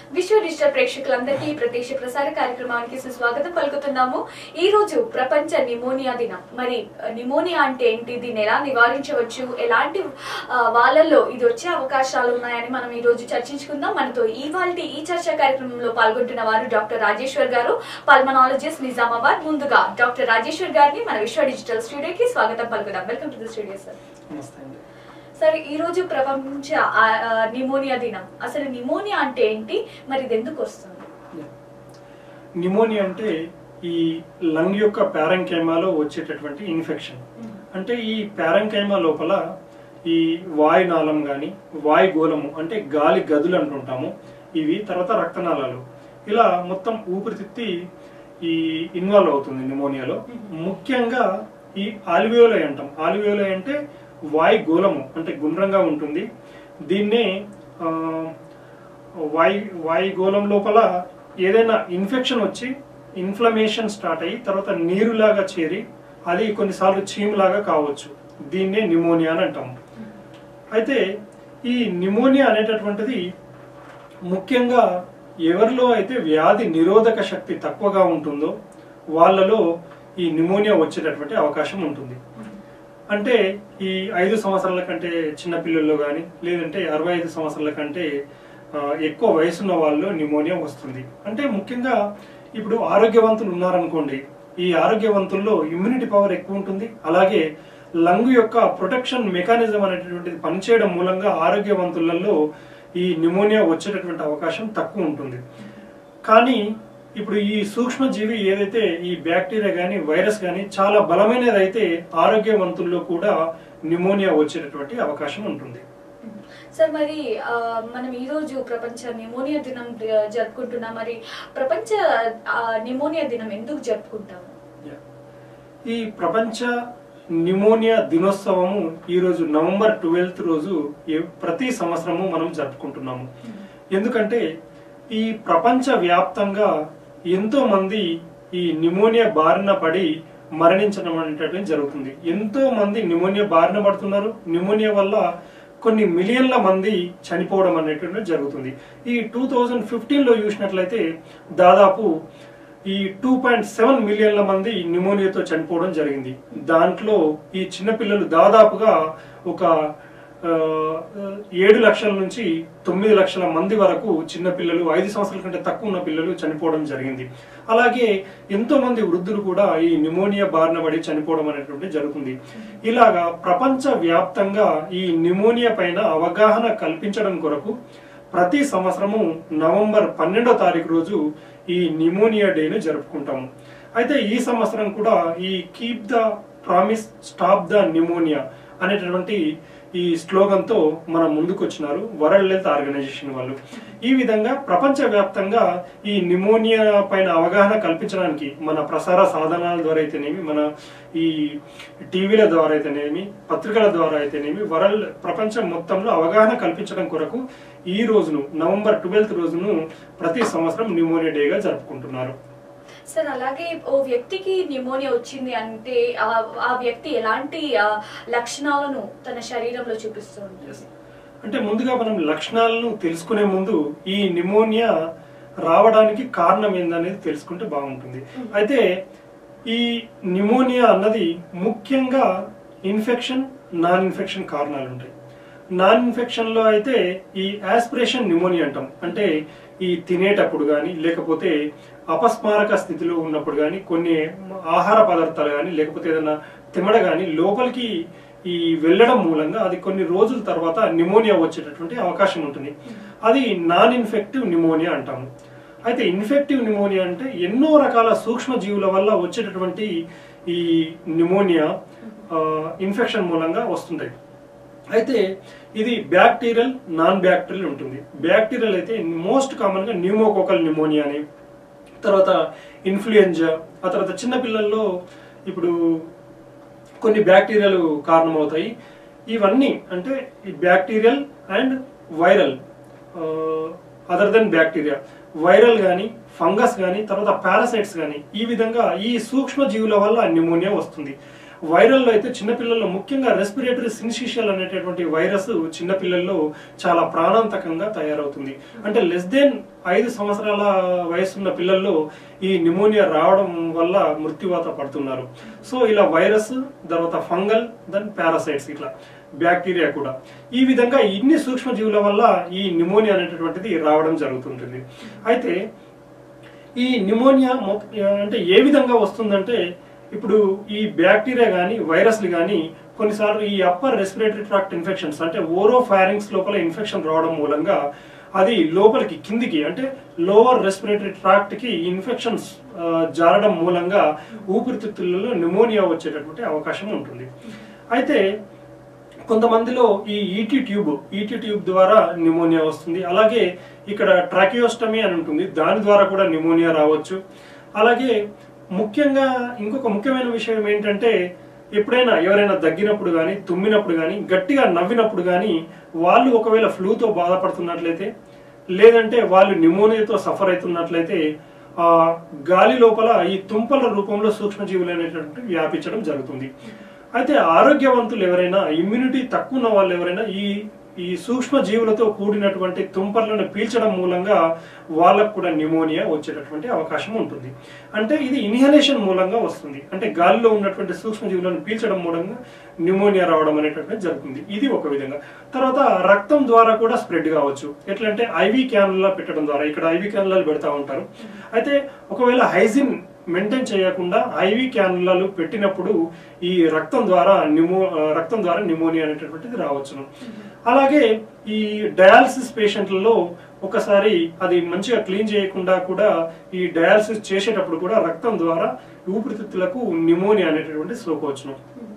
విశ్వ డిజిటల్ ప్రేక్షకులందరికీ ఈ ప్రత్యక్ష ప్రసార కార్యక్రమానికి సుస్వాగతం పలుకుతున్నాము ఈ రోజు ప్రపంచ నిమోనియా దినం మరి ఆ, నిమోనియా అంటే ఏంటి దీన్ని ఎలా నివారించవచ్చు ఎలాంటి ఆ, వాళ్ళల్లో ఇది వచ్చే అవకాశాలు ఉన్నాయని మనం ఈ రోజు చర్చించుకుందాం మనతో ఇవాళ ఈ చర్చా కార్యక్రమంలో పాల్గొంటున్న వారు డాక్టర్ రాజేశ్వర్ గారు పల్మనాలజిస్ట్ నిజామాబాద్ ముందుగా డాక్టర్ రాజేశ్వర్ గారిని మన విశ్వ డిజిటల్ స్టూడియోకి స్వాగతం పలుకుదాం welcome to the studio sir నమస్తే అండి సార్ ఈ రోజు ప్రపంచ ఆ, ఆ, నిమోనియా దినం అసలు నిమోనియా అంటే ఏంటి మరి ఇది ఎందుకు వస్తుంది నిమోనియా అంటే ఈ లంగ్ యొక్క ప్యారంకైమాలో వచ్చేటటువంటి ఇన్ఫెక్షన్ అంటే ఈ ప్యారంకైమా లోపల ఈ వాయునాళం కానీ వాయుగోళము అంటే గాలి గదులు అంటుంటాము ఇవి తర్వాత రక్తనాళాలు ఇలా మొత్తం ఊపిరితిత్తి ఈ ఇన్వాల్వ్ అవుతుంది నిమోనియాలో ముఖ్యంగా ఈ ఆల్వియోలై అంటాం ఆల్వియోలై అంటే వాయుగోళము అంటే గుండ్రంగా ఉంటుంది దీన్నే ఆ, వాయు వాయుగోళం లోపల ఏదైనా ఇన్ఫెక్షన్ వచ్చి ఇన్ఫ్లమేషన్ స్టార్ట్ అయ్యి తర్వాత నీరులాగా చేరి అది కొన్నిసార్లు చీములాగా కావచ్చు దీన్నే నిమోనియా అని అంటాము అయితే ఈ నిమోనియా అనేటటువంటిది ముఖ్యంగా ఎవరిలో అయితే వ్యాధి నిరోధక శక్తి తక్కువగా ఉంటుందో వాళ్ళలో ఈ నిమోనియా వచ్చేటటువంటి అవకాశం ఉంటుంది అంటే ఈ ఐదు సంవత్సరాల కంటే చిన్న పిల్లల్లో కానీ లేదంటే అరవై ఐదు సంవత్సరాల కంటే ఆ, ఎక్కువ వయసున్న వాళ్ళు నిమోనియా వస్తుంది అంటే ముఖ్యంగా ఇప్పుడు ఆరోగ్యవంతులు ఉన్నారనుకోండి ఈ ఆరోగ్యవంతుల్లో ఇమ్యూనిటీ పవర్ ఎక్కువ ఉంటుంది అలాగే లంగ్ యొక్క ప్రొటెక్షన్ మెకానిజం అనేటటువంటిది పనిచేయడం మూలంగా ఆరోగ్యవంతులలో ఈ నిమోనియా వచ్చేటటువంటి అవకాశం తక్కువ ఉంటుంది కానీ ఇప్పుడు ఈ సూక్ష్మజీవి ఏదైతే ఈ బ్యాక్టీరియా కానీ వైరస్ కానీ చాలా బలమైనది అయితే ఆరోగ్యవంతుల్లో కూడా నిమోనియా వచ్చేటటువంటి అవకాశం ఉంటుంది సార్ మరి ఆ, మనం ఈ రోజు ప్రపంచ నిమోనియా దినం జ- జరుపుకుంటున్నాం మరి ప్రపంచ ఆ, నిమోనియా దినం ఎందుకు జరుపుకుంటాము ఈ ప్రపంచ నిమోనియా దినోత్సవము ఈ రోజు నవంబర్ ట్వెల్త్ రోజు ఏ- ప్రతి సంవత్సరము మనం జరుపుకుంటున్నాము ఎందుకంటే ఈ ప్రపంచ వ్యాప్తంగా ఎంతో మంది ఈ నిమోనియా బారిన పడి మరణించడం అనేటటువంటి జరుగుతుంది ఎంతో మంది నిమోనియా బారిన పడుతున్నారు నిమోనియా వల్ల కొన్ని మిలియన్ల మంది చనిపోవడం అనేటువంటిది జరుగుతుంది ఈ టూ థౌజండ్ ఫిఫ్టీన్ లో చూసినట్లయితే దాదాపు ఈ టూ పాయింట్ సెవెన్ మిలియన్ల మంది నిమోనియాతో చనిపోవడం జరిగింది దాంట్లో ఈ చిన్నపిల్లలు దాదాపుగా ఒక ఆ, ఏడు లక్షల నుంచి తొమ్మిది లక్షల మంది వరకు చిన్న పిల్లలు ఐదు సంవత్సరాల కంటే తక్కువ ఉన్న పిల్లలు చనిపోవడం జరిగింది అలాగే ఎంతో మంది వృద్ధులు కూడా ఈ నిమోనియా బారిన పడి చనిపోవడం అనేటువంటి జరుగుతుంది ఇలాగా ప్రపంచ వ్యాప్తంగా ఈ నిమోనియా పైన అవగాహన కల్పించడం కొరకు ప్రతి సంవత్సరము నవంబర్ పన్నెండో తారీఖు రోజు ఈ నిమోనియా డేను జరుపుకుంటాము అయితే ఈ సంవత్సరం కూడా ఈ keep the promise stop the pneumonia అనేటటువంటి ఈ స్లోగన్ తో మన ముందుకు వచ్చినారు వరల్డ్ హెల్త్ ఆర్గనైజేషన్ వాళ్ళు ఈ విధంగా ప్రపంచ వ్యాప్తంగా ఈ నిమోనియా పైన అవగాహన కల్పించడానికి మన ప్రసార సాధనాల ద్వారా అయితేనేమి మన ఈ టీవీల ద్వారా అయితేనేమి పత్రికల ద్వారా అయితేనేమి వరల్డ్ ప్రపంచం మొత్తంలో అవగాహన కల్పించడం కొరకు ఈ రోజును నవంబర్ ట్వెల్త్ రోజును ప్రతి సంవత్సరం నిమోనియా డేగా జరుపుకుంటున్నారు సార్ అలాగే ఓ వ్యక్తికి నిమోనియా వచ్చింది అంటే ఆ- ఆ వ్యక్తి ఎలాంటి ఆ, లక్షణాలను తన శరీరంలో చూపిస్తూ ఉంటుంది అంటే ముందుగా మనం లక్షణాలను తెలుసుకునే ముందు ఈ నిమోనియా రావడానికి కారణం ఏందనేది తెలుసుకుంటే బాగుంటుంది అయితే ఈ నిమోనియా అన్నది ముఖ్యంగా ఇన్ఫెక్షన్ నాన్ ఇన్ఫెక్షన్ కారణాలు ఉంటాయి నాన్ ఇన్ఫెక్షన్ లో అయితే ఈ ఆస్పిరేషన్ నిమోనియా అంటాం అంటే ఈ తినేటప్పుడు కానీ లేకపోతే అపస్మారక స్థితిలో ఉన్నప్పుడు కానీ కొన్ని ఆహార పదార్థాలు కానీ లేకపోతే ఏదైనా తిమడ కానీ లోపలికి ఈ వెళ్ళడం మూలంగా అది కొన్ని రోజుల తర్వాత నిమోనియా వచ్చేటటువంటి అవకాశం ఉంటుంది అది నాన్ ఇన్ఫెక్టివ్ నిమోనియా అంటాము అయితే ఇన్ఫెక్టివ్ నిమోనియా అంటే ఎన్నో రకాల సూక్ష్మ జీవుల వల్ల వచ్చేటటువంటి ఈ నిమోనియా ఇన్ఫెక్షన్ మూలంగా వస్తుంటాయి అయితే ఇది బ్యాక్టీరియల్ నాన్ బ్యాక్టీరియల్ ఉంటుంది బ్యాక్టీరియల్ అయితే మోస్ట్ కామన్ గా న్యూమోకోకల్ నిమోనియా అని తర్వాత ఇన్ఫ్లుయెంజా ఆ తర్వాత చిన్న పిల్లల్లో ఇప్పుడు కొన్ని బ్యాక్టీరియాలు కారణమవుతాయి ఇవన్నీ అంటే ఈ bacterial and viral other than bacteria viral కానీ ఫంగస్ కానీ తర్వాత పారాసైట్స్ కానీ ఈ విధంగా ఈ సూక్ష్మ జీవుల వల్ల నిమోనియా వస్తుంది వైరల్లో అయితే చిన్నపిల్లల్లో ముఖ్యంగా రెస్పిరేటరీ సిన్సిషియల్ అనేటటువంటి వైరస్ చిన్నపిల్లల్లో చాలా ప్రాణాంతకంగా తయారవుతుంది అంటే లెస్ దెన్ ఐదు సంవత్సరాల వయసున్న పిల్లల్లో ఈ నిమోనియా రావడం వల్ల మృత్యువాత పడుతున్నారు సో ఇలా వైరస్ తర్వాత ఫంగల్ దెన్ పారాసైట్స్ ఇట్లా బ్యాక్టీరియా కూడా ఈ విధంగా ఇన్ని సూక్ష్మజీవుల వల్ల ఈ నిమోనియా అనేటటువంటిది రావడం జరుగుతుంటుంది అయితే ఈ నిమోనియా మొ- అంటే ఏ విధంగా వస్తుందంటే ఇప్పుడు ఈ బ్యాక్టీరియా కానీ వైరస్లు కానీ కొన్నిసార్లు ఈ అప్పర్ రెస్పిరేటరీ ట్రాక్ట్ ఇన్ఫెక్షన్స్ అంటే ఓరో ఫైరింగ్స్ లోపల ఇన్ఫెక్షన్ రావడం మూలంగా అది లోపలికి కిందికి అంటే లోవర్ రెస్పిరేటరీ ట్రాక్ట్ కి ఇన్ఫెక్షన్స్ జారడం మూలంగా ఊపిరితిత్తులలో నిమోనియా వచ్చేటటువంటి అవకాశం ఉంటుంది అయితే కొంతమందిలో ఈ ఈటీ ట్యూబ్ ఈటీ ట్యూబ్ ద్వారా నిమోనియా వస్తుంది అలాగే ఇక్కడ ట్రాకియోస్టమీ అని ఉంటుంది దాని ద్వారా కూడా నిమోనియా రావచ్చు అలాగే ముఖ్యంగా ఇంకొక ముఖ్యమైన విషయం ఏంటంటే ఎప్పుడైనా ఎవరైనా దగ్గినప్పుడు కానీ తుమ్మినప్పుడు కానీ గట్టిగా నవ్వినప్పుడు కానీ వాళ్ళు ఒకవేళ ఫ్లూతో బాధపడుతున్నట్లయితే లేదంటే వాళ్ళు నిమోనియాతో సఫర్ అవుతున్నట్లయితే ఆ గాలి లోపల ఈ తుంపల రూపంలో సూక్ష్మజీవులు అనేటువంటి వ్యాపించడం జరుగుతుంది అయితే ఆరోగ్యవంతులు ఎవరైనా ఇమ్యూనిటీ తక్కువ ఉన్న వాళ్ళు ఎవరైనా ఈ ఈ సూక్ష్మ జీవులతో కూడినటువంటి తుంపర్లను పీల్చడం మూలంగా వాళ్ళకు కూడా నిమోనియా వచ్చేటటువంటి అవకాశం ఉంటుంది అంటే ఇది ఇన్హలేషన్ మూలంగా వస్తుంది అంటే గాలిలో ఉన్నటువంటి సూక్ష్మ జీవులను పీల్చడం మూలంగా నిమోనియా రావడం అనేటటువంటి జరుగుతుంది ఇది ఒక విధంగా తర్వాత రక్తం ద్వారా కూడా స్ప్రెడ్ కావచ్చు ఎట్లంటే ఐవి క్యానులా పెట్టడం ద్వారా ఇక్కడ ఐవి క్యానులాలు పెడతా ఉంటారు అయితే ఒకవేళ హైజిన్ మెయింటైన్ చేయకుండా ఐవి క్యానులాలు పెట్టినప్పుడు ఈ రక్తం ద్వారా నిమో ఆ, రక్తం ద్వారా నిమోనియా అనేటటువంటిది రావచ్చును అలాగే ఈ డయాలసిస్ పేషెంట్లలో ఒకసారి అది మంచిగా క్లీన్ చేయకుండా కూడా ఈ డయాలసిస్ చేసేటప్పుడు కూడా రక్తం ద్వారా ఊపిరితిత్తులకు నిమోనియా అనేటటువంటి సోకవచ్చును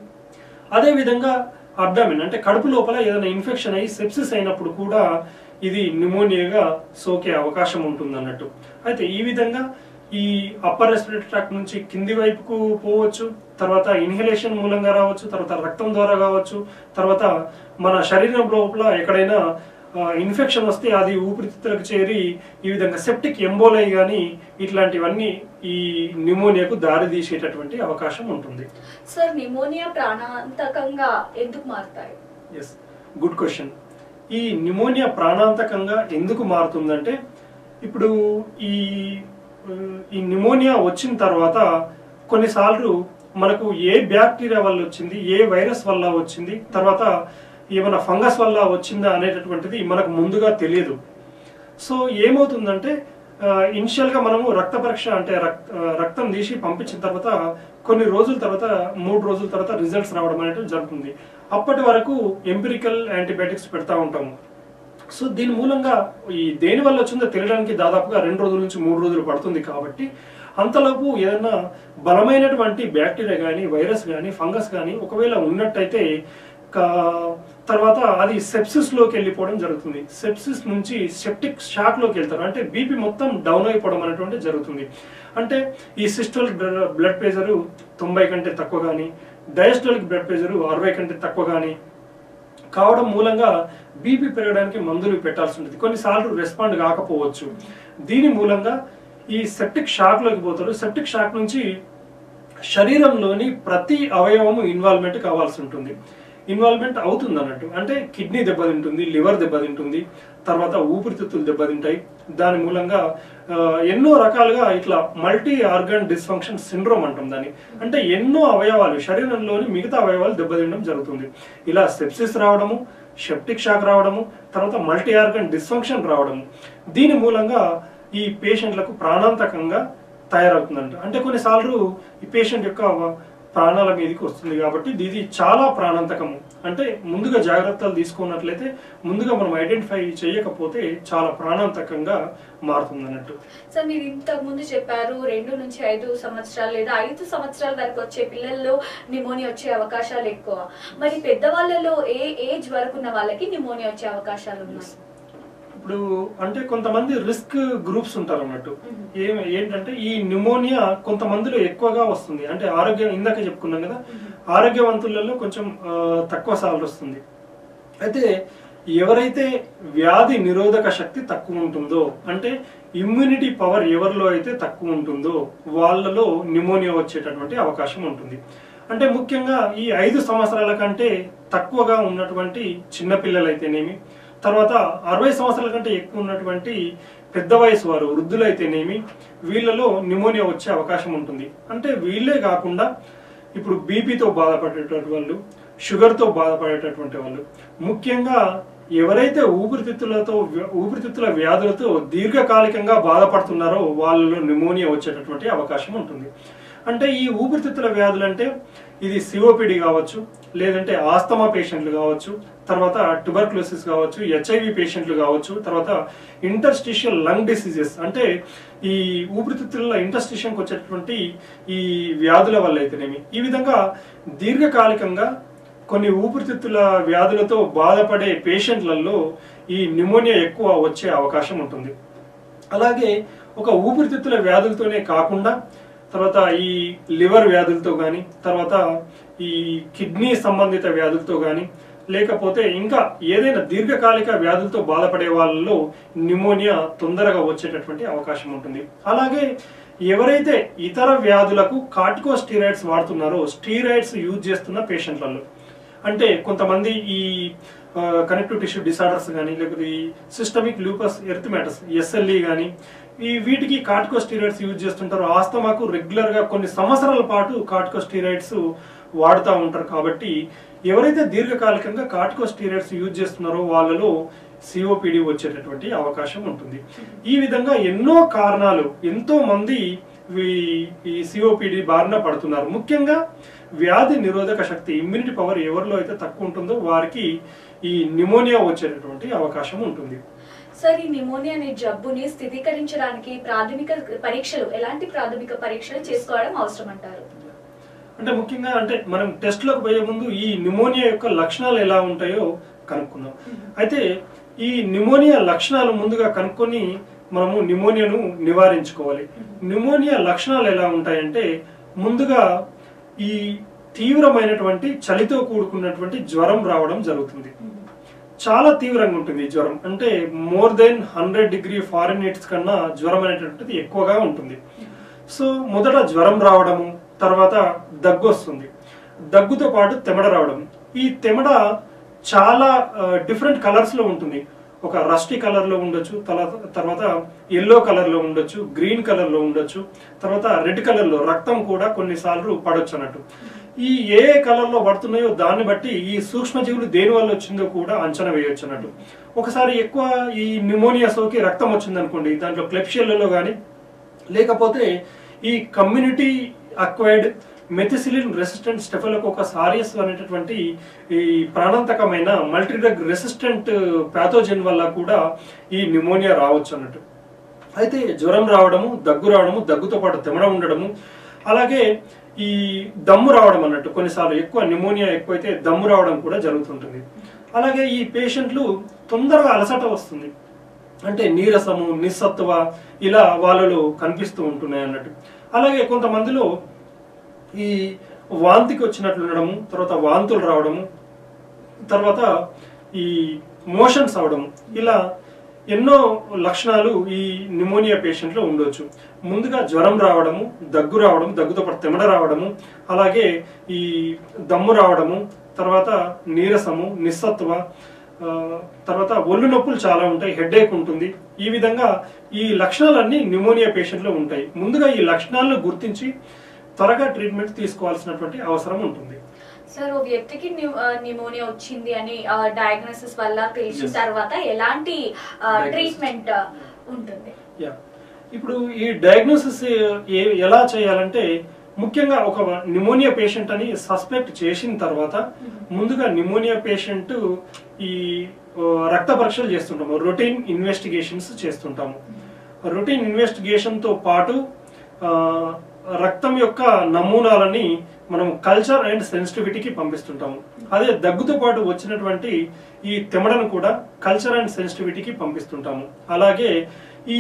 అదే విధంగా అబ్డామిన్ అంటే కడుపు లోపల ఏదైనా ఇన్ఫెక్షన్ అయ్యి సెప్సిస్ అయినప్పుడు కూడా ఇది నిమోనియాగా సోకే అవకాశం ఉంటుంది అన్నట్టు అయితే ఈ విధంగా ఈ అప్పర్ రెస్పిరేటరీ ట్రాక్ట్ నుంచి కింది వైపుకు పోవచ్చు తర్వాత ఇన్హలేషన్ మూలంగా రావచ్చు తర్వాత రక్తం ద్వారా కావచ్చు తర్వాత మన శరీరం లోపల ఎక్కడైనా ఇన్ఫెక్షన్ వస్తే అది ఊపిరితిత్తులకు చేరి ఈ విధంగా సెప్టిక్ ఎంబోలై కానీ ఇట్లాంటివన్నీ ఈ నిమోనియాకు దారి తీసేటటువంటి అవకాశం ఉంటుంది సార్ నిమోనియా ప్రాణాంతకంగా ఎందుకు మారుతాయి ఎస్ గుడ్ క్వశ్చన్ ఈ నిమోనియా ప్రాణాంతకంగా ఎందుకు మారుతుందంటే ఇప్పుడు ఈ ఆ, ఈ నిమోనియా వచ్చిన తర్వాత కొన్నిసార్లు మనకు ఏ బ్యాక్టీరియా వల్ల వచ్చింది ఏ వైరస్ వల్ల వచ్చింది తర్వాత ఏమైనా ఫంగస్ వల్ల వచ్చిందా అనేటటువంటిది మనకు ముందుగా తెలియదు సో ఏమవుతుందంటే ఇనిషియల్ గా మనము రక్త పరీక్ష అంటే రక్- ఆ, రక్తం తీసి పంపించిన తర్వాత కొన్ని రోజుల తర్వాత మూడు రోజుల తర్వాత రిజల్ట్స్ రావడం అనేది జరుగుతుంది అప్పటి వరకు ఎంపిరికల్ యాంటీబయాటిక్స్ పెడతా ఉంటాము సో దీని మూలంగా ఈ దేని వల్ల వచ్చిందో తెలియడానికి దాదాపుగా రెండు రోజుల నుంచి మూడు రోజులు పడుతుంది కాబట్టి అంతలోపు ఏదైనా బలమైనటువంటి బ్యాక్టీరియా కానీ వైరస్ కానీ ఫంగస్ కానీ ఒకవేళ ఉన్నట్టయితే కా- తర్వాత అది సెప్సిస్ లోకి వెళ్ళిపోవడం జరుగుతుంది సెప్సిస్ నుంచి సెప్టిక్ షాక్ లోకి వెళ్తారు అంటే బీపీ మొత్తం డౌన్ అయిపోవడం అనేటువంటి జరుగుతుంది అంటే ఈ సిస్టోలిక్ బ్లడ్ ప్రెషర్ తొంభై కంటే తక్కువ కానీ డయాస్టోలిక్ బ్లడ్ ప్రెషర్ అరవై కంటే తక్కువ కానీ కావడం మూలంగా బీపీ పెరగడానికి మందులు పెట్టాల్సి ఉంటుంది కొన్నిసార్లు రెస్పాండ్ కాకపోవచ్చు దీని మూలంగా ఈ సెప్టిక్ షాక్ లోకి పోతారు సెప్టిక్ షాక్ నుంచి శరీరంలోని ప్రతి అవయవము ఇన్వాల్వ్మెంట్ కావాల్సి ఉంటుంది ఇన్వాల్వ్మెంట్ అవుతుంది అన్నట్టు అంటే కిడ్నీ దెబ్బతింటుంది లివర్ దెబ్బతింటుంది తర్వాత ఊపిరితిత్తులు దెబ్బతింటాయి దాని మూలంగా ఆ, ఎన్నో రకాలుగా ఇట్లా మల్టీ ఆర్గన్ డిస్ఫంక్షన్ సిండ్రోమ్ అంటాం దాన్ని అంటే ఎన్నో అవయవాలు శరీరంలోని మిగతా అవయవాలు దెబ్బతినడం జరుగుతుంది ఇలా సెప్సిస్ రావడము సెప్టిక్ షాక్ రావడము తర్వాత మల్టీ ఆర్గన్ డిస్ఫంక్షన్ రావడము దీని మూలంగా ఈ పేషెంట్లకు ప్రాణాంతకంగా తయారవుతుందంట అంటే కొన్నిసార్లు ఈ పేషెంట్ యొక్క ప్రాణాల మీదకి వస్తుంది కాబట్టి ఇది చాలా ప్రాణాంతకము అంటే ముందుగా జాగ్రత్తలు తీసుకున్నట్లయితే ముందుగా మనం ఐడెంటిఫై చేయకపోతే చాలా ప్రాణాంతకంగా మారుతుంది అన్నట్టు సార్ మీరు ఇంతకు ముందు చెప్పారు రెండు నుంచి ఐదు సంవత్సరాలు లేదా ఐదు సంవత్సరాల వరకు వచ్చే పిల్లల్లో నిమోనియా వచ్చే అవకాశాలు ఎక్కువ మరి పెద్దవాళ్ళలో ఏ ఏజ్ వరకు ఉన్న వాళ్ళకి నిమోనియా వచ్చే అవకాశాలు ఉన్నాయి ఇప్పుడు అంటే కొంతమంది రిస్క్ గ్రూప్స్ ఉంటారు అన్నట్టు మ్మ్. ఏం ఏంటంటే ఈ న్యూమోనియా కొంతమందిలో ఎక్కువగా వస్తుంది అంటే ఆరోగ్యం ఇందాక చెప్పుకున్నాం కదా ఆరోగ్యవంతులలో కొంచెం ఆ, తక్కువ సార్లు వస్తుంది అయితే ఎవరైతే వ్యాధి నిరోధక శక్తి తక్కువ ఉంటుందో అంటే ఇమ్యూనిటీ పవర్ ఎవరిలో అయితే తక్కువ ఉంటుందో వాళ్ళలో న్యూమోనియా వచ్చేటటువంటి అవకాశం ఉంటుంది అంటే ముఖ్యంగా ఈ ఐదు సంవత్సరాల కంటే తక్కువగా ఉన్నటువంటి చిన్నపిల్లలైతేనేమి తర్వాత అరవై సంవత్సరాల కంటే ఎక్కువ ఉన్నటువంటి పెద్ద వయసు వారు వృద్ధులైతేనేమి వీళ్ళలో నిమోనియా వచ్చే అవకాశం ఉంటుంది అంటే వీళ్ళే కాకుండా ఇప్పుడు బీపీతో బాధపడేటటువంటి వాళ్ళు షుగర్తో బాధపడేటటువంటి వాళ్ళు ముఖ్యంగా ఎవరైతే ఊపిరితిత్తులతో ఊపిరితిత్తుల వ్యాధులతో దీర్ఘకాలికంగా బాధపడుతున్నారో వాళ్ళలో నిమోనియా వచ్చేటటువంటి అవకాశం ఉంటుంది అంటే ఈ ఊపిరితిత్తుల వ్యాధులు అంటే ఇది సిఓపిడి కావచ్చు లేదంటే ఆస్తమా పేషెంట్లు కావచ్చు తర్వాత ట్యూబర్క్లోసిస్ కావచ్చు హెచ్ఐవి పేషెంట్లు కావచ్చు తర్వాత ఇంటర్స్టిషియల్ లంగ్ డిసీజెస్ అంటే ఈ ఊపిరితిత్తుల ఇంటర్స్టిషన్కి వచ్చేటటువంటి ఈ వ్యాధుల వల్ల అయితేనేమి ఈ విధంగా దీర్ఘకాలికంగా కొన్ని ఊపిరితిత్తుల వ్యాధులతో బాధపడే పేషెంట్లలో ఈ నిమోనియా ఎక్కువ వచ్చే అవకాశం ఉంటుంది అలాగే ఒక ఊపిరితిత్తుల వ్యాధులతోనే కాకుండా తర్వాత ఈ లివర్ వ్యాధులతో కానీ తర్వాత ఈ కిడ్నీ సంబంధిత వ్యాధులతో కానీ లేకపోతే ఇంకా ఏదైనా దీర్ఘకాలిక వ్యాధులతో బాధపడే వాళ్ళలో నిమోనియా తొందరగా వచ్చేటటువంటి అవకాశం ఉంటుంది అలాగే ఎవరైతే ఇతర వ్యాధులకు కార్టికో స్టీరాయిడ్స్ వాడుతున్నారో స్టీరాయిడ్స్ యూజ్ చేస్తున్న పేషెంట్లలో అంటే కొంతమంది ఈ కనెక్టివ్ టిష్యూ డిసార్డర్స్ కానీ లేకపోతే ఈ సిస్టమిక్ లూపస్ ఎర్థమెటస్ ఎస్ఎల్ఈ కానీ ఈ వీటికి కార్టికోస్టీరాయిడ్స్ యూజ్ చేస్తుంటారు ఆస్తమాకు రెగ్యులర్ గా కొన్ని సంవత్సరాల పాటు కార్టికోస్టీరాయిడ్స్ వాడుతూ ఉంటారు కాబట్టి ఎవరైతే దీర్ఘకాలికంగా కార్టికోస్టీరాయిడ్స్ యూజ్ చేస్తున్నారో వాళ్ళలో సిఓపిడి వచ్చేటటువంటి అవకాశం ఉంటుంది ఈ విధంగా ఎన్నో కారణాలు ఎంతో మంది ఈ- ఈ సిఓపిడి బారిన పడుతున్నారు ముఖ్యంగా వ్యాధి నిరోధక శక్తి ఇమ్యూనిటీ పవర్ ఎవరిలో అయితే తక్కువ ఉంటుందో వారికి ఈ నిమోనియా వచ్చేటటువంటి అవకాశం ఉంటుంది సార్ ఈ నిమోనియా అనే జబ్బుని స్థిరీకరించడానికి ప్రాథమిక పరీక్షలు ఎలాంటి ప్రాథమిక పరీక్షలు చేసుకోవడం అవసరం అంటారు అంటే ముఖ్యంగా అంటే మనం టెస్ట్ లోకి పోయే ముందు ఈ నిమోనియా యొక్క లక్షణాలు ఎలా ఉంటాయో కనుక్కుందాం అయితే ఈ నిమోనియా లక్షణాలు ముందుగా కనుక్కొని మనము నిమోనియాను నివారించుకోవాలి నిమోనియా లక్షణాలు ఎలా ఉంటాయంటే ముందుగా ఈ తీవ్రమైనటువంటి చలితో కూడుకున్నటువంటి జ్వరం రావడం జరుగుతుంది చాలా తీవ్రంగా ఉంటుంది ఈ జ్వరం అంటే more than hundred degree fahrenheits కన్నా జ్వరం అనేటువంటిది ఎక్కువగా ఉంటుంది సో మొదట జ్వరం రావడము తర్వాత దగ్గు వస్తుంది దగ్గుతో పాటు తెమడ రావడం ఈ తెమడ చాలా డిఫరెంట్ కలర్స్ లో ఉంటుంది ఒక రస్టీ కలర్ లో ఉండొచ్చు తర్వాత తర్వాత ఎల్లో కలర్ లో ఉండొచ్చు గ్రీన్ కలర్ లో ఉండొచ్చు తర్వాత రెడ్ కలర్ లో రక్తం కూడా కొన్నిసార్లు పడొచ్చు అన్నట్టు ఈ ఏ ఏ కలర్ లో పడుతున్నాయో దాన్ని బట్టి ఈ సూక్ష్మజీవులు దేని వల్ల వచ్చిందో కూడా అంచనా వేయొచ్చు అన్నట్టు ఒకసారి ఎక్కువ ఈ నిమోనియా సోకి రక్తం వచ్చింది అనుకోండి దాంట్లో క్లెప్షియల్లో కానీ లేకపోతే ఈ community acquired methicillin resistant staphylococcus aureus అనేటటువంటి ఈ ప్రాణాంతకమైన మల్టీడ్రగ్ రెసిస్టెంట్ ప్యాథోజన్ వల్ల కూడా ఈ నిమోనియా రావచ్చు అన్నట్టు అయితే జ్వరం రావడము దగ్గు రావడము దగ్గుతో పాటు తెమడ ఉండడము అలాగే ఈ దమ్ము రావడం అన్నట్టు కొన్నిసార్లు ఎక్కువ నిమోనియా ఎక్కువైతే దమ్ము రావడం కూడా జరుగుతుంటుంది అలాగే ఈ పేషెంట్లు తొందరగా అలసట వస్తుంది అంటే నీరసము నిస్సత్వ ఇలా వాళ్ళలో కనిపిస్తూ ఉంటున్నాయి అన్నట్టు అలాగే కొంతమందిలో ఈ వాంతికి వచ్చినట్లు ఉండడము తర్వాత వాంతులు రావడము తర్వాత ఈ మోషన్స్ అవడం ఇలా ఎన్నో లక్షణాలు ఈ నిమోనియా పేషెంట్ లో ఉండొచ్చు ముందుగా జ్వరం రావడము దగ్గు రావడం దగ్గుతో పాటు తెమడ రావడము అలాగే ఈ దమ్ము రావడము తర్వాత నీరసము నిస్సత్వ ఆ, తర్వాత ఒళ్ళు నొప్పులు చాలా ఉంటాయి హెడేక్ ఉంటుంది ఈ విధంగా ఈ లక్షణాలన్నీ నిమోనియా పేషెంట్ లో ఉంటాయి ముందుగా ఈ లక్షణాలను గుర్తించి త్వరగా ట్రీట్మెంట్ తీసుకోవాల్సినటువంటి అవసరం ఉంటుంది సార్ ఓ వ్యక్తికి న్యూ- ఆ, నిమోనియా వచ్చింది అని డయాగ్నోసిస్ వల్ల తెలిసిన Yes. తర్వాత ఎలాంటి Diagnosis. ట్రీట్మెంట్ ఉంటుంది యా ఇప్పుడు ఈ డయాగ్నోసిస్ ఏ- ఎలా చేయాలంటే ముఖ్యంగా ఒక నిమోనియా పేషెంట్ అని సస్పెక్ట్ చేసిన తర్వాత ముందుగా నిమోనియా పేషెంట్ ఈ ఆ, రక్త పరీక్షలు చేస్తుంటాము రొటీన్ ఇన్వెస్టిగేషన్స్ చేస్తుంటాము రొటీన్ ఇన్వెస్టిగేషన్ తో పాటు ఆ, రక్తం యొక్క నమూనాలని మనం కల్చర్ అండ్ సెన్సిటివిటీకి పంపిస్తుంటాము అదే దగ్గుతో పాటు వచ్చినటువంటి ఈ తెమడను కూడా కల్చర్ అండ్ సెన్సిటివిటీకి పంపిస్తుంటాము అలాగే ఈ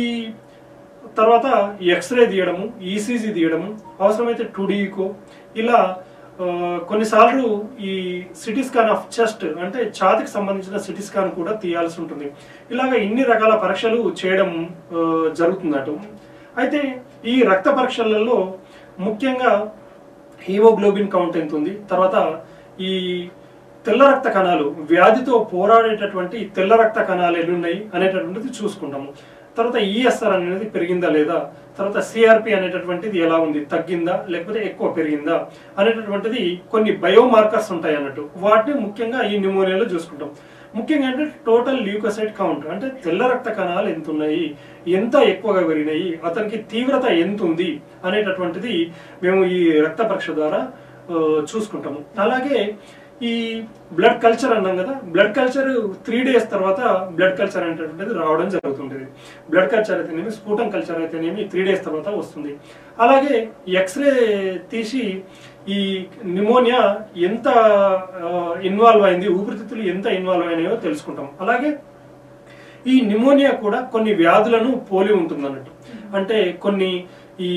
తర్వాత ఎక్స్రే తీయడము ఈసీజీ తీయడము అవసరమైతే టూడీకో ఇలా ఆ, కొన్నిసార్లు ఈ సిటీ స్కాన్ ఆఫ్ చెస్ట్ అంటే ఛాతికి సంబంధించిన సిటీ స్కాన్ కూడా తీయాల్సి ఉంటుంది ఇలాగ ఇన్ని రకాల పరీక్షలు చేయడం ఆ, జరుగుతుందట అయితే ఈ రక్త పరీక్షలలో ముఖ్యంగా హీమోగ్లోబిన్ కౌంట్ ఎంత ఉంది తర్వాత ఈ తెల్ల రక్త కణాలు వ్యాధితో పోరాడేటటువంటి తెల్ల రక్త కణాలు ఎన్ని ఉన్నాయి అనేటటువంటిది చూసుకుంటాము తర్వాత ఈఎస్ఆర్ అనేది పెరిగిందా లేదా తర్వాత సిఆర్పి అనేటటువంటిది ఎలా ఉంది తగ్గిందా లేకపోతే ఎక్కువ పెరిగిందా అనేటటువంటిది కొన్ని బయోమార్కర్స్ ఉంటాయి అన్నట్టు వాటిని ముఖ్యంగా ఈ న్యూమోనియాలో చూసుకుంటాం ముఖ్యంగా అంటే టోటల్ ల్యూకోసైట్ కౌంట్ అంటే తెల్ల రక్త కణాలు ఎంత ఉన్నాయి ఎంత ఎక్కువగా పెరిగినాయి అతనికి తీవ్రత ఎంత ఉంది అనేటటువంటిది మేము ఈ రక్త పరీక్ష ద్వారా ఆ, చూసుకుంటాము అలాగే ఈ బ్లడ్ కల్చర్ అన్నాం కదా బ్లడ్ కల్చర్ త్రీ డేస్ తర్వాత బ్లడ్ కల్చర్ అనేటటువంటిది రావడం జరుగుతుంటుంది బ్లడ్ కల్చర్ అయితేనేమి స్ఫూటం కల్చర్ అయితేనేమి త్రీ డేస్ తర్వాత వస్తుంది అలాగే ఎక్స్రే తీసి ఈ నిమోనియా ఎంత ఇన్వాల్వ్ అయింది ఊపిరితిత్తులు ఎంత ఇన్వాల్వ్ అయినాయో తెలుసుకుంటాం అలాగే ఈ నిమోనియా కూడా కొన్ని వ్యాధులను పోలి ఉంటుంది అన్నట్టు అంటే కొన్ని ఈ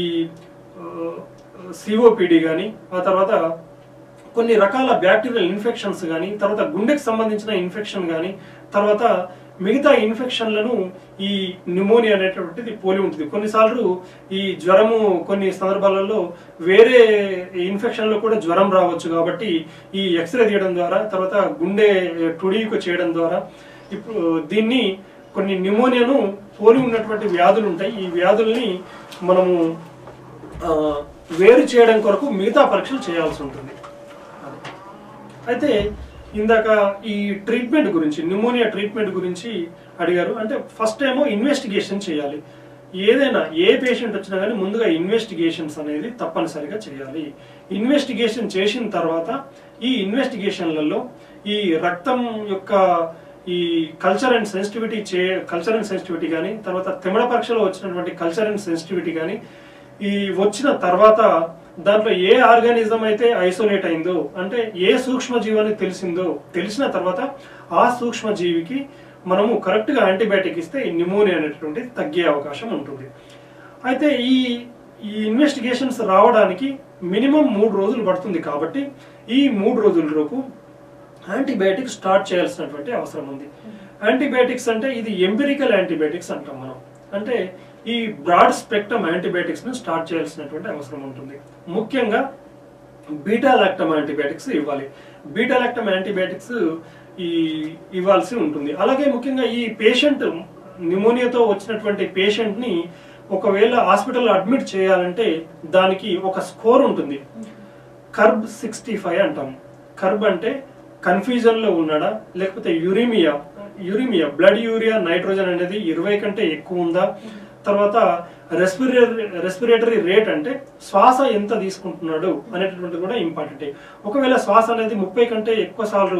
సిఓపిడి కానీ ఆ తర్వాత కొన్ని రకాల బ్యాక్టీరియల్ ఇన్ఫెక్షన్స్ కానీ తర్వాత గుండెకి సంబంధించిన ఇన్ఫెక్షన్ కానీ తర్వాత మిగతా ఇన్ఫెక్షన్లను ఈ న్యూమోనియా అనేటువంటిది పోలి ఉంటుంది కొన్నిసార్లు ఈ జ్వరము కొన్ని సందర్భాలలో వేరే ఇన్ఫెక్షన్లో కూడా జ్వరం రావచ్చు కాబట్టి ఈ ఎక్స్రే తీయడం ద్వారా తర్వాత గుండె టుడీకు చేయడం ద్వారా ఇప్పుడు దీన్ని కొన్ని న్యూమోనియాను పోలి ఉన్నటువంటి వ్యాధులు ఉంటాయి ఈ వ్యాధుల్ని మనము ఆ, వేరు చేయడం కొరకు మిగతా పరీక్షలు చేయాల్సి ఉంటుంది అయితే ఇందాక ఈ ట్రీట్మెంట్ గురించి న్యూమోనియా ట్రీట్మెంట్ గురించి అడిగారు అంటే ఫస్ట్ ఏమో ఇన్వెస్టిగేషన్ చేయాలి ఏదైనా ఏ పేషెంట్ వచ్చినా కానీ ముందుగా ఇన్వెస్టిగేషన్స్ అనేది తప్పనిసరిగా చేయాలి ఇన్వెస్టిగేషన్ చేసిన తర్వాత ఈ ఇన్వెస్టిగేషన్లలో ఈ రక్తం యొక్క ఈ కల్చర్ అండ్ సెన్సిటివిటీ చే కల్చర్ అండ్ సెన్సిటివిటీ కానీ తర్వాత తిమడ పరీక్షలో వచ్చినటువంటి కల్చర్ అండ్ సెన్సిటివిటీ కానీ ఈ వచ్చిన తర్వాత దాంట్లో ఏ ఆర్గానిజం అయితే ఐసోలేట్ అయిందో అంటే ఏ సూక్ష్మ జీవాన్ని తెలిసిందో తెలిసిన తర్వాత ఆ సూక్ష్మ జీవికి మనము కరెక్ట్ గా యాంటీబయాటిక్ ఇస్తే ఈ న్యూమోనియా అనేటువంటి తగ్గే అవకాశం ఉంటుంది అయితే ఈ ఈ ఇన్వెస్టిగేషన్స్ రావడానికి మినిమం మూడు రోజులు పడుతుంది కాబట్టి ఈ మూడు రోజుల లోపు యాంటీబయాటిక్ స్టార్ట్ చేయాల్సినటువంటి అవసరం ఉంది యాంటీబయాటిక్స్ అంటే ఇది ఎంపిరికల్ యాంటీబయాటిక్స్ అంటాం మనం అంటే ఈ బ్రాడ్ స్పెక్ట్రమ్ యాంటీబయాటిక్స్ ను స్టార్ట్ చేయాల్సినటువంటి అవసరం ఉంటుంది ముఖ్యంగా బీటా లాక్టమ్ యాంటీబయాటిక్స్ ఇవ్వాలి బీటా లాక్టమ్ యాంటీబయాటిక్స్ ఈ ఇవ్వాల్సి ఉంటుంది అలాగే ముఖ్యంగా ఈ పేషెంట్ న్యూమోనియాతో వచ్చినటువంటి పేషెంట్ ని ఒకవేళ హాస్పిటల్లో అడ్మిట్ చేయాలంటే దానికి ఒక స్కోర్ ఉంటుంది కర్బ్ సిక్స్టీ ఫైవ్ అంటాం కర్బ్ అంటే కన్ఫ్యూజన్ లో ఉన్నాడా లేకపోతే uremia uremia blood urea nitrogen అనేది ఇరవై కంటే ఎక్కువ ఉందా తర్వాత రెస్పిరేటరీ రెస్పిరేటరీ రేట్ అంటే శ్వాస ఎంత తీసుకుంటున్నాడు అనేటటువంటి కూడా ఇంపార్టెంట్ ఒకవేళ శ్వాస అనేది ముప్పై కంటే ఎక్కువ సార్లు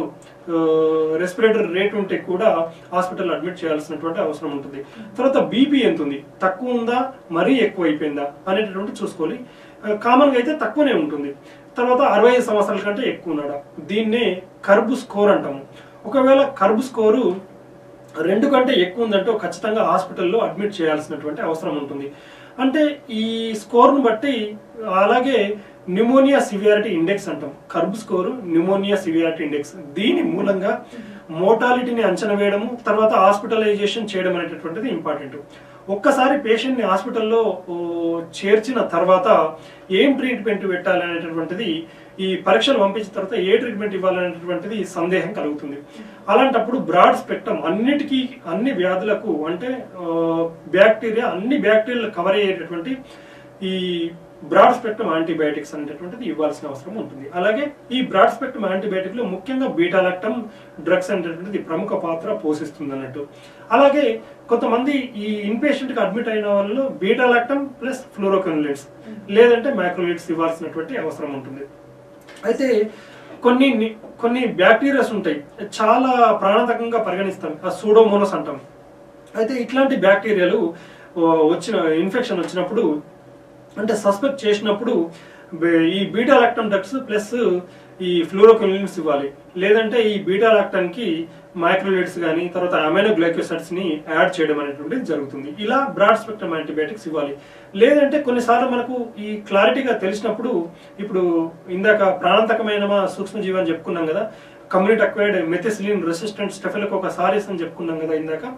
రెస్పిరేటరీ రేట్ ఉంటే కూడా హాస్పిటల్ అడ్మిట్ చేయాల్సినటువంటి అవసరం ఉంటుంది తర్వాత బీపీ ఎంత ఉంది తక్కువ ఉందా మరీ ఎక్కువ అయిపోయిందా అనేటటువంటి చూసుకోవాలి కామన్ గా అయితే తక్కువనే ఉంటుంది తర్వాత అరవై ఐదు సంవత్సరాల కంటే ఎక్కువ ఉన్నాడా దీన్నే కర్బ్ స్కోర్ అంటాము ఒకవేళ కర్బ్ స్కోరు రెండు కంటే ఎక్కువ ఉందంటే ఖచ్చితంగా హాస్పిటల్లో అడ్మిట్ చేయాల్సినటువంటి అవసరం ఉంటుంది అంటే ఈ స్కోర్ను బట్టి అలాగే న్యూమోనియా సివియారిటీ ఇండెక్స్ అంటాం CURB score pneumonia severity index దీని మూలంగా మోటాలిటీని అంచనా వేయడము తర్వాత హాస్పిటలైజేషన్ చేయడం అనేటటువంటిది ఇంపార్టెంట్ ఒక్కసారి పేషెంట్ ని హాస్పిటల్లో ఓ, చేర్చిన తర్వాత ఏం ట్రీట్మెంట్ పెట్టాలనేటటువంటిది ఈ పరీక్షలు పంపించిన తర్వాత ఏ ట్రీట్మెంట్ ఇవ్వాలనేటటువంటిది సందేహం కలుగుతుంది అలాంటప్పుడు బ్రాడ్ స్పెక్ట్రమ్ అన్నిటికీ అన్ని వ్యాధులకు అంటే బ్యాక్టీరియా అన్ని బ్యాక్టీరియాలు కవర్ అయ్యేటటువంటి ఈ బ్రాడ్ స్పెక్ట్రమ్ యాంటీబయాటిక్స్ అనేటటువంటిది ఇవ్వాల్సిన అవసరం ఉంటుంది అలాగే ఈ బ్రాడ్ స్పెక్ట్రమ్ యాంటీబయాటిక్ లో ముఖ్యంగా బీటాలాక్టమ్ డ్రగ్స్ అనేటటువంటిది ప్రముఖ పాత్ర పోషిస్తుంది అన్నట్టు అలాగే కొంతమంది ఈ ఇన్పేషెంట్ కి అడ్మిట్ అయిన వాళ్ళు బీటాలాక్టమ్ ప్లస్ ఫ్లోరోకన్లేట్స్ లేదంటే మైక్రోలేట్స్ ఇవ్వాల్సినటువంటి అవసరం ఉంటుంది అయితే కొన్ని ని- కొన్ని బ్యాక్టీరియాస్ ఉంటాయి చాలా ప్రాణాంతకంగా పరిగణిస్తాం ఆ సూడోమోనస్ అంటాం అయితే ఇట్లాంటి బ్యాక్టీరియాలు ఓ, వచ్చిన ఇన్ఫెక్షన్ వచ్చినప్పుడు అంటే సస్పెక్ట్ చేసినప్పుడు బే- ఈ బీటా లాక్టమ్ డ్రగ్స్ ప్లస్ ఈ ఫ్లూరోక్విలిన్స్ ఇవ్వాలి లేదంటే ఈ బీటా లాక్టమ్ కి మైక్రోలేట్స్ కానీ తర్వాత అమైనో గ్లైకోసైడ్స్ ని యాడ్ చేయడం అనేటువంటిది జరుగుతుంది ఇలా బ్రాడ్ స్పెక్ట్రమ్ యాంటీబయాటిక్స్ ఇవ్వాలి లేదంటే కొన్నిసార్లు మనకు ఈ క్లారిటీగా తెలిసినప్పుడు ఇప్పుడు ఇందాక ప్రాణాంతకమైన సూక్ష్మజీవి అని చెప్పుకున్నాం కదా community acquired methicillin resistant staphylococcus aureus అని చెప్పుకున్నాం కదా ఇందాక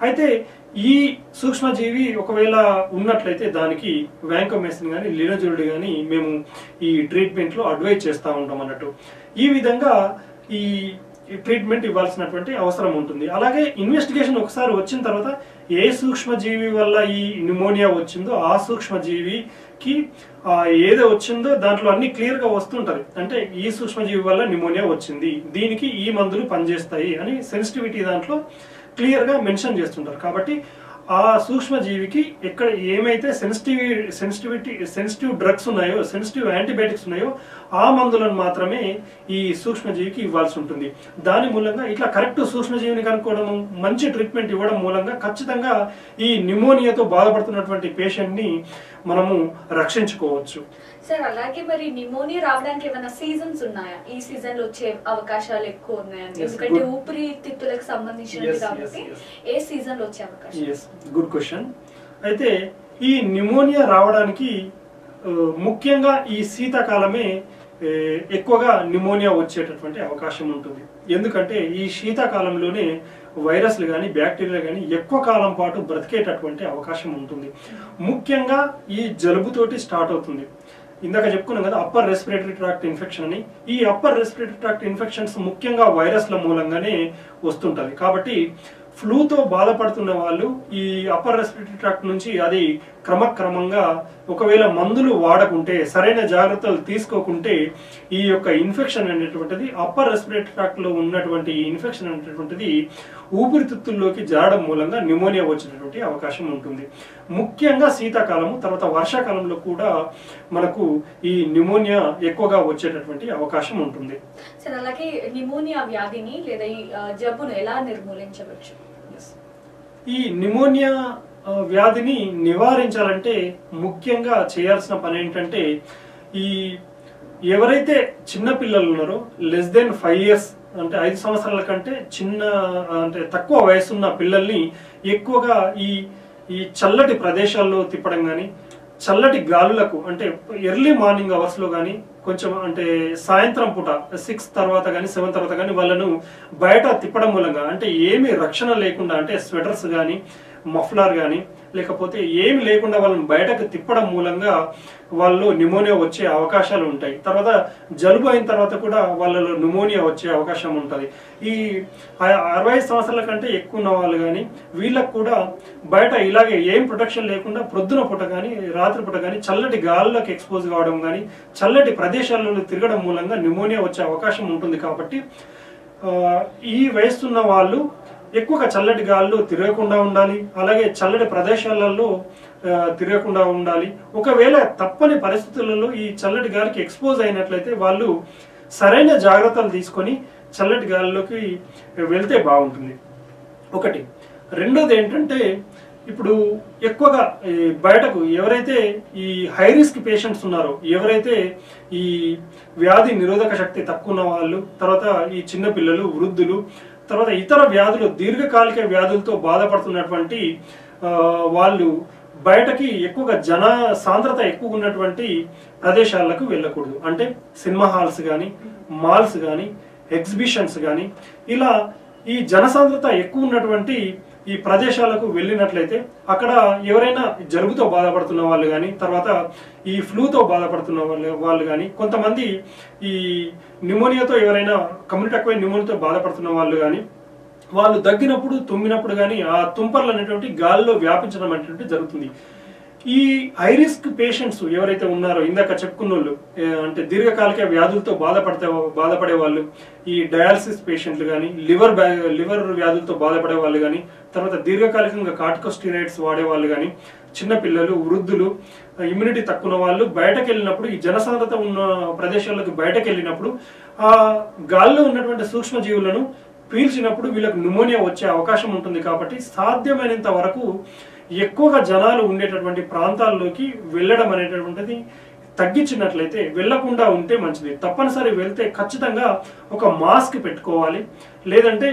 అయితే ఈ సూక్ష్మజీవి ఒకవేళ ఉన్నట్లయితే దానికి వ్యాంకోమెసిన్ కానీ లినజోల్డ్ కానీ మేము ఈ ట్రీట్మెంట్ లో అడ్వైజ్ చేస్తూ ఉంటాం అన్నట్టు ఈ విధంగా ఈ ట్రీట్మెంట్ ఇవ్వాల్సినటువంటి అవసరం ఉంటుంది అలాగే ఇన్వెస్టిగేషన్ ఒకసారి వచ్చిన తర్వాత ఏ సూక్ష్మజీవి వల్ల ఈ న్యూమోనియా వచ్చిందో ఆ సూక్ష్మజీవికి ఆ, ఏదో వచ్చిందో దాంట్లో అన్ని క్లియర్ గా వస్తుంటది అంటే ఈ సూక్ష్మజీవి వల్ల న్యూమోనియా వచ్చింది దీనికి ఈ మందులు పనిచేస్తాయి అని సెన్సిటివిటీ దాంట్లో క్లియర్ గా మెన్షన్ చేస్తుంటారు కాబట్టి ఆ సూక్ష్మజీవికి ఎక్కడ ఏమైతే సెన్సిటివ్ సెన్సిటివిటీ సెన్సిటివ్ డ్రగ్స్ ఉన్నాయో సెన్సిటివ్ యాంటీబయాటిక్స్ ఉన్నాయో ఆ మందులను మాత్రమే ఈ సూక్ష్మజీవికి ఇవ్వాల్సి ఉంటుంది దాని మూలంగా ఇట్లా కరెక్ట్ సూక్ష్మజీవిని కనుక్కోవడం మంచి ట్రీట్మెంట్ ఇవ్వడం మూలంగా ఖచ్చితంగా ఈ న్యూమోనియాతో బాధపడుతున్నటువంటి పేషెంట్ ని మనము రక్షించుకోవచ్చు సార్ అలాగే మరి నిమోనియా రావడానికి ఏమైనా సీజన్స్ ఉన్నాయా ఈ సీజన్ లో వచ్చే అవకాశాలు ఎక్కువ ఉన్నాయండి Yes, ఎందుకంటే good. ఊపిరితిత్తులకు సంబంధించినది Yes, కాబట్టి yes, yes. ఏ సీజన్ లో వచ్చే అవకాశం ఎస్ గుడ్ క్వశ్చన్ అయితే ఈ న్యూమోనియా రావడానికి ఆ, ముఖ్యంగా ఈ శీతాకాలమే ఏ, ఎక్కువగా న్యూమోనియా వచ్చేటటువంటి అవకాశం ఉంటుంది ఎందుకంటే ఈ శీతాకాలంలోనే వైరస్లు కానీ బ్యాక్టీరియా కానీ ఎక్కువ కాలం పాటు బ్రతికేటటువంటి అవకాశం ఉంటుంది ముఖ్యంగా ఈ జలుబుతోటి స్టార్ట్ అవుతుంది ఇందాక చెప్పుకున్నాం కదా అప్పర్ రెస్పిరేటరీ ట్రాక్ట్ ఇన్ఫెక్షన్ అని ఈ అప్పర్ రెస్పిరేటరీ ట్రాక్ట్ ఇన్ఫెక్షన్స్ ముఖ్యంగా వైరస్ల మూలంగానే వస్తుంటది కాబట్టి ఫ్లూతో బాధపడుతున్న వాళ్ళు ఈ అప్పర్ రెస్పిరేటరీ ట్రాక్ట్ నుంచి అది క్రమక్రమంగా ఒకవేళ మందులు వాడకుంటే సరైన జాగ్రత్తలు తీసుకోకుంటే ఈ యొక్క ఇన్ఫెక్షన్ అనేటువంటిది అప్పర్ రెస్పిరేటరీ ట్రాక్ట్ లో ఉన్నటువంటి ఈ ఇన్ఫెక్షన్ అనేటువంటిది ఊపిరితిత్తుల్లోకి జారడం మూలంగా న్యూమోనియా వచ్చేటటువంటి అవకాశం ఉంటుంది ముఖ్యంగా శీతాకాలము తర్వాత వర్షాకాలంలో కూడా మనకు ఈ న్యూమోనియా ఎక్కువగా వచ్చేటటువంటి అవకాశం ఉంటుంది సార్ అలాగే నిమోనియా వ్యాధిని లేదా ఈ ఆ, జబ్బును ఎలా నిర్మూలించవచ్చు Yes. ఈ నిమోనియా ఆ, వ్యాధిని నివారించాలంటే ముఖ్యంగా చేయాల్సిన పని ఏంటంటే ఈ ఎవరైతే చిన్న పిల్లలు ఉన్నారో లెస్ దెన్ ఫైవ్ ఇయర్స్ అంటే ఐదు సంవత్సరాల కంటే చిన్న అంటే తక్కువ వయసున్న పిల్లల్ని ఎక్కువగా ఈ ఈ చల్లటి ప్రదేశాల్లో తిప్పడం కానీ చల్లటి గాలులకు అంటే ఎర్లీ మార్నింగ్ అవర్స్ లో కానీ కొంచెం అంటే సాయంత్రం పూట సిక్స్ తర్వాత కానీ సెవెన్ తర్వాత కానీ వాళ్ళను బయట తిప్పడం మూలంగా అంటే ఏమి రక్షణ లేకుండా అంటే స్వెటర్స్ కానీ మఫ్లర్ కానీ లేకపోతే ఏమి లేకుండా వాళ్ళని బయటకు తిప్పడం మూలంగా వాళ్ళు న్యూమోనియా వచ్చే అవకాశాలు ఉంటాయి తర్వాత జలుబు అయిన తర్వాత కూడా వాళ్ళలో న్యూమోనియా వచ్చే అవకాశం ఉంటుంది ఈ అ- అరవై సంవత్సరాల కంటే ఎక్కువ ఉన్న వాళ్ళు కానీ వీళ్ళకు కూడా బయట ఇలాగే ఏం ప్రొటెక్షన్ లేకుండా ప్రొద్దున పూట కానీ రాత్రి పూట కానీ చల్లటి గాలులకు ఎక్స్పోజ్ కావడం కానీ చల్లటి ప్రదేశాలలో తిరగడం మూలంగా న్యూమోనియా వచ్చే అవకాశం ఉంటుంది కాబట్టి ఆ, ఈ వయసున్న వాళ్ళు ఎక్కువగా చల్లటి గాల్లో తిరగకుండా ఉండాలి అలాగే చల్లటి ప్రదేశాలలో ఆ, తిరగకుండా ఉండాలి ఒకవేళ తప్పని పరిస్థితులలో ఈ చల్లటి గాలికి ఎక్స్పోజ్ అయినట్లయితే వాళ్ళు సరైన జాగ్రత్తలు తీసుకొని చల్లటి గాలిలోకి వెళ్తే బాగుంటుంది ఒకటి రెండోది ఏంటంటే ఇప్పుడు ఎక్కువగా ఈ బయటకు ఎవరైతే ఈ హై రిస్క్ పేషెంట్స్ ఉన్నారో ఎవరైతే ఈ వ్యాధి నిరోధక శక్తి తక్కువ ఉన్న వాళ్ళు తర్వాత ఈ చిన్న పిల్లలు వృద్ధులు తర్వాత ఇతర వ్యాధులు దీర్ఘకాలిక వ్యాధులతో బాధపడుతున్నటువంటి ఆ, వాళ్ళు బయటకి ఎక్కువగా జన సాంద్రత ఎక్కువ ఉన్నటువంటి ప్రదేశాలకు వెళ్ళకూడదు అంటే సినిమా హాల్స్ కానీ మాల్స్ కానీ ఎగ్జిబిషన్స్ కానీ ఇలా ఈ జనసాంద్రత ఎక్కువ ఉన్నటువంటి ఈ ప్రదేశాలకు వెళ్ళినట్లయితే అక్కడ ఎవరైనా జలుబుతో బాధపడుతున్న వాళ్ళు కానీ తర్వాత ఈ ఫ్లూతో బాధపడుతున్న వాళ్ళు వాళ్ళు కానీ కొంతమంది ఈ న్యూమోనియాతో ఎవరైనా కమ్యూనిటీ అక్వై న్యూమోనియాతో బాధపడుతున్న వాళ్ళు కానీ వాళ్ళు దగ్గినప్పుడు తుమ్మినప్పుడు కానీ ఆ తుంపర్లు అనేటువంటి గాలిలో వ్యాపించడం అనేటువంటి జరుగుతుంది ఈ హై రిస్క్ పేషెంట్స్ ఎవరైతే ఉన్నారో ఇందాక చెప్పుకున్న వాళ్ళు ఏ, అంటే దీర్ఘకాలిక వ్యాధులతో బాధపడితే బాధపడే వాళ్ళు ఈ డయాలసిస్ పేషెంట్లు కానీ లివర్ బ్యా- లివర్ వ్యాధులతో బాధపడే వాళ్ళు కానీ తర్వాత దీర్ఘకాలికంగా కార్టికోస్టీరాయిడ్స్ వాడే వాళ్ళు కానీ చిన్న పిల్లలు వృద్ధులు ఇమ్యూనిటీ తక్కువ ఉన్న వాళ్ళు బయటకు వెళ్ళినప్పుడు ఈ జనసాంద్రత ఉన్న ప్రదేశాలకు బయటకు వెళ్ళినప్పుడు ఆ గాల్లో ఉన్నటువంటి సూక్ష్మజీవులను పీల్చినప్పుడు వీళ్ళకి న్యూమోనియా వచ్చే అవకాశం ఉంటుంది కాబట్టి సాధ్యమైనంత వరకు ఎక్కువగా జనాలు ఉండేటటువంటి ప్రాంతాల్లోకి వెళ్ళడం అనేటటువంటిది తగ్గించినట్లయితే వెళ్లకుండా ఉంటే మంచిది తప్పనిసరి వెళ్తే ఖచ్చితంగా ఒక మాస్క్ పెట్టుకోవాలి లేదంటే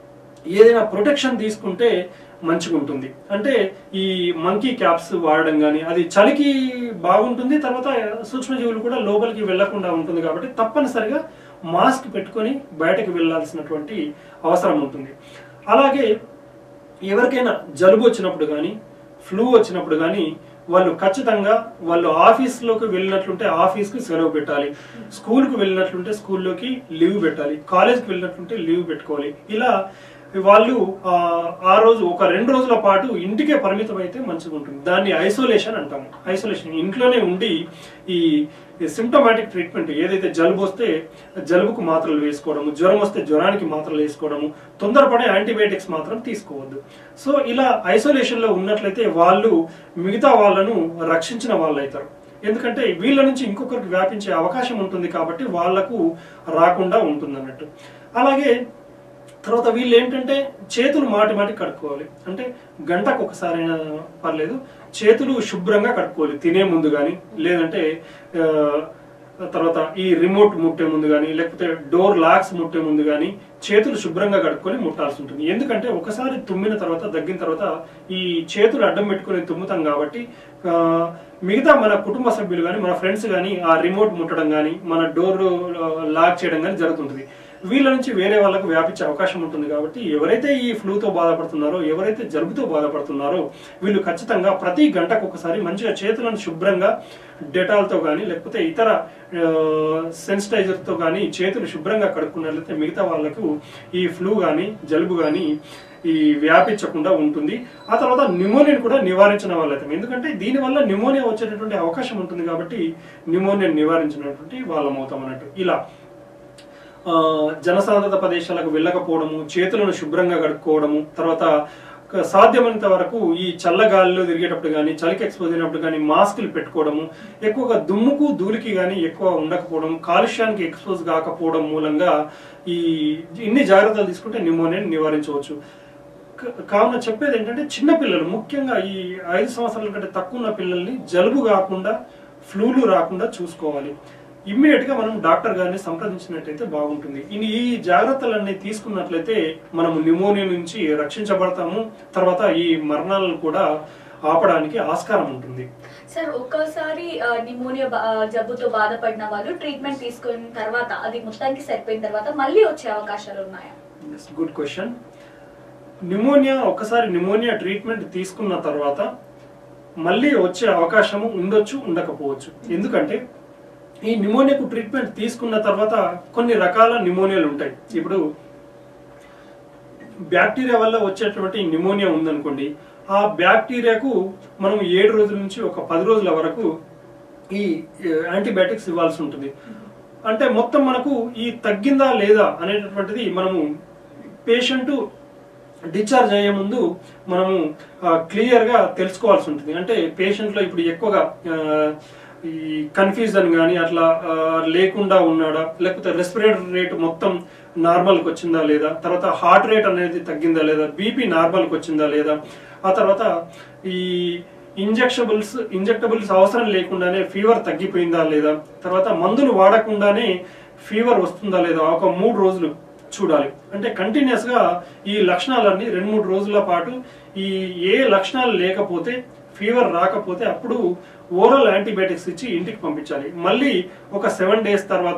ఏదైనా ప్రొటెక్షన్ తీసుకుంటే మంచిగా ఉంటుంది అంటే ఈ మంకీ క్యాప్స్ వాడడం కానీ అది చలికి బాగుంటుంది తర్వాత సూక్ష్మజీవులు కూడా లోపలికి వెళ్లకుండా ఉంటుంది కాబట్టి తప్పనిసరిగా మాస్క్ పెట్టుకొని బయటకు వెళ్ళాల్సినటువంటి అవసరం ఉంటుంది అలాగే ఎవరికైనా జలుబు వచ్చినప్పుడు కానీ ఫ్లూ వచ్చినప్పుడు కానీ వాళ్ళు ఖచ్చితంగా వాళ్ళు ఆఫీస్లోకి వెళ్ళినట్లుంటే ఆఫీస్కి సెలవు పెట్టాలి స్కూల్కి వెళ్ళినట్లుంటే స్కూల్లోకి లీవ్ పెట్టాలి కాలేజ్కి వెళ్ళినట్లుంటే లీవ్ పెట్టుకోవాలి ఇలా వాళ్ళు ఆ, ఆ రోజు ఒక రెండు రోజుల పాటు ఇంటికే పరిమితం అయితే మంచిగా ఉంటుంది దాన్ని ఐసోలేషన్ అంటాము ఐసోలేషన్ ఇంట్లోనే ఉండి ఈ సిమ్టమాటిక్ ట్రీట్మెంట్ ఏదైతే జలుబు వస్తే జలుబుకు మాత్రలు వేసుకోవడము జ్వరం వస్తే జ్వరానికి మాత్రలు వేసుకోవడము తొందరపడే యాంటీబయాటిక్స్ మాత్రం తీసుకోవద్దు సో ఇలా ఐసోలేషన్ లో ఉన్నట్లయితే వాళ్ళు మిగతా వాళ్ళను రక్షించిన వాళ్ళు అవుతారు ఎందుకంటే వీళ్ళ నుంచి ఇంకొకరికి వ్యాపించే అవకాశం ఉంటుంది కాబట్టి వాళ్లకు రాకుండా ఉంటుంది అన్నట్టు అలాగే తర్వాత వీళ్ళు ఏంటంటే చేతులు మాటి మాటి కడుక్కోవాలి అంటే గంటకు ఒకసారి అయినా పర్లేదు చేతులు శుభ్రంగా కడుక్కోవాలి తినే ముందు కానీ లేదంటే ఆ, తర్వాత ఈ రిమోట్ ముట్టే ముందు కానీ లేకపోతే డోర్ లాక్స్ ముట్టే ముందు కానీ చేతులు శుభ్రంగా కడుక్కొని ముట్టాల్సి ఉంటుంది ఎందుకంటే ఒకసారి తుమ్మిన తర్వాత దగ్గిన తర్వాత ఈ చేతులు అడ్డం పెట్టుకొని తుమ్ముతాం కాబట్టి ఆ, మిగతా మన కుటుంబ సభ్యులు కానీ మన ఫ్రెండ్స్ కానీ ఆ రిమోట్ ముట్టడం కానీ మన డోర్ లాక్ చేయడం కానీ జరుగుతుంటుంది వీళ్ళ నుంచి వేరే వాళ్ళకు వ్యాపించే అవకాశం ఉంటుంది కాబట్టి ఎవరైతే ఈ ఫ్లూతో బాధపడుతున్నారో ఎవరైతే జలుబుతో బాధపడుతున్నారో వీళ్ళు ఖచ్చితంగా ప్రతి గంటకు ఒకసారి మంచిగా చేతులను శుభ్రంగా డెటాల్తో కానీ లేకపోతే ఇతర సెన్సిటైజర్తో కానీ చేతులు శుభ్రంగా కడుక్కున్నట్లయితే మిగతా వాళ్ళకు ఈ ఫ్లూ కానీ జలుబు కానీ ఈ వ్యాపించకుండా ఉంటుంది ఆ తర్వాత న్యూమోనియాని కూడా నివారించిన వాళ్ళైతే ఎందుకంటే దీనివల్ల న్యూమోనియా వచ్చేటటువంటి అవకాశం ఉంటుంది కాబట్టి న్యూమోనియాని నివారించినటువంటి వాళ్ళం అవుతాం అన్నట్టు ఇలా ఆ, జనసాంద్రత ప్రదేశాలకు వెళ్ళకపోవడము చేతులను శుభ్రంగా కడుక్కోవడము తర్వాత క- సాధ్యమైనంత వరకు ఈ చల్లగాలిలో తిరిగేటప్పుడు కానీ చలికి ఎక్స్పోజ్ అయినప్పుడు కానీ మాస్కులు పెట్టుకోవడము ఎక్కువగా దుమ్ముకు ధూళికి కానీ ఎక్కువ ఉండకపోవడం కాలుష్యానికి ఎక్స్పోజ్ కాకపోవడం మూలంగా ఈ ఇన్ని జాగ్రత్తలు తీసుకుంటే న్యూమోనియాని నివారించవచ్చు క- కావున చెప్పేది ఏంటంటే చిన్న పిల్లలు ముఖ్యంగా ఈ ఐదు సంవత్సరాల కంటే తక్కువ ఉన్న పిల్లల్ని జలుబు కాకుండా ఫ్లూలు రాకుండా చూసుకోవాలి ఇమ్మీడియట్ గా మనం డాక్టర్ గారిని సంప్రదించినట్టయితే బాగుంటుంది ఇన్ని ఈ జాగ్రత్తలన్నీ తీసుకున్నట్లయితే మనం న్యూమోనియా నుంచి రక్షించబడతాము తర్వాత ఈ మరణాలను కూడా ఆపడానికి ఆస్కారం ఉంటుంది సార్ ఒక్కసారి ఆ, నిమోనియా బా- ఆ, జబ్బుతో బాధపడిన వాళ్ళు ట్రీట్మెంట్ తీసుకున్న తర్వాత అది మొత్తానికి సరిపోయిన తర్వాత మళ్ళీ వచ్చే అవకాశాలు ఉన్నాయా గుడ్ క్వశ్చన్ న్యూమోనియా ఒకసారి న్యూమోనియా ట్రీట్మెంట్ తీసుకున్న తర్వాత మళ్ళీ వచ్చే అవకాశము ఉండొచ్చు ఉండకపోవచ్చు ఎందుకంటే ఈ న్యూమోనియాకు ట్రీట్మెంట్ తీసుకున్న తర్వాత కొన్ని రకాల న్యూమోనియాలు ఉంటాయి ఇప్పుడు బ్యాక్టీరియా వల్ల వచ్చేటువంటి న్యూమోనియా ఉందనుకోండి ఆ బ్యాక్టీరియాకు మనం ఏడు రోజుల నుంచి ఒక పది రోజుల వరకు ఈ యాంటీబయాటిక్స్ ఇవ్వాల్సి ఉంటుంది అంటే మొత్తం మనకు ఈ తగ్గిందా లేదా అనేటటువంటిది మనము పేషెంట్ డిశ్చార్జ్ అయ్యే ముందు మనము క్లియర్ గా తెలుసుకోవాల్సి ఉంటుంది అంటే పేషెంట్ లో ఇప్పుడు ఎక్కువగా ఆ, ఈ కన్ఫ్యూజన్ కానీ అట్లా ఆ, లేకుండా ఉన్నాడా లేకపోతే రెస్పిరేటర్ రేట్ మొత్తం నార్మల్ కి వచ్చిందా లేదా తర్వాత హార్ట్ రేట్ అనేది తగ్గిందా లేదా బీపీ నార్మల్ కి వచ్చిందా లేదా ఆ తర్వాత ఈ ఇంజెక్షబుల్స్ ఇంజెక్టబుల్స్ అవసరం లేకుండానే ఫీవర్ తగ్గిపోయిందా లేదా తర్వాత మందులు వాడకుండానే ఫీవర్ వస్తుందా లేదా ఒక మూడు రోజులు చూడాలి అంటే కంటిన్యూస్ గా ఈ లక్షణాలన్నీ రెండు మూడు రోజుల పాటు ఈ ఏ లక్షణాలు లేకపోతే ఫీవర్ రాకపోతే అప్పుడు ఓరల్ యాంటీబయాటిక్స్ ఇచ్చి ఇంటికి పంపించాలి మళ్ళీ ఒక సెవెన్ డేస్ తర్వాత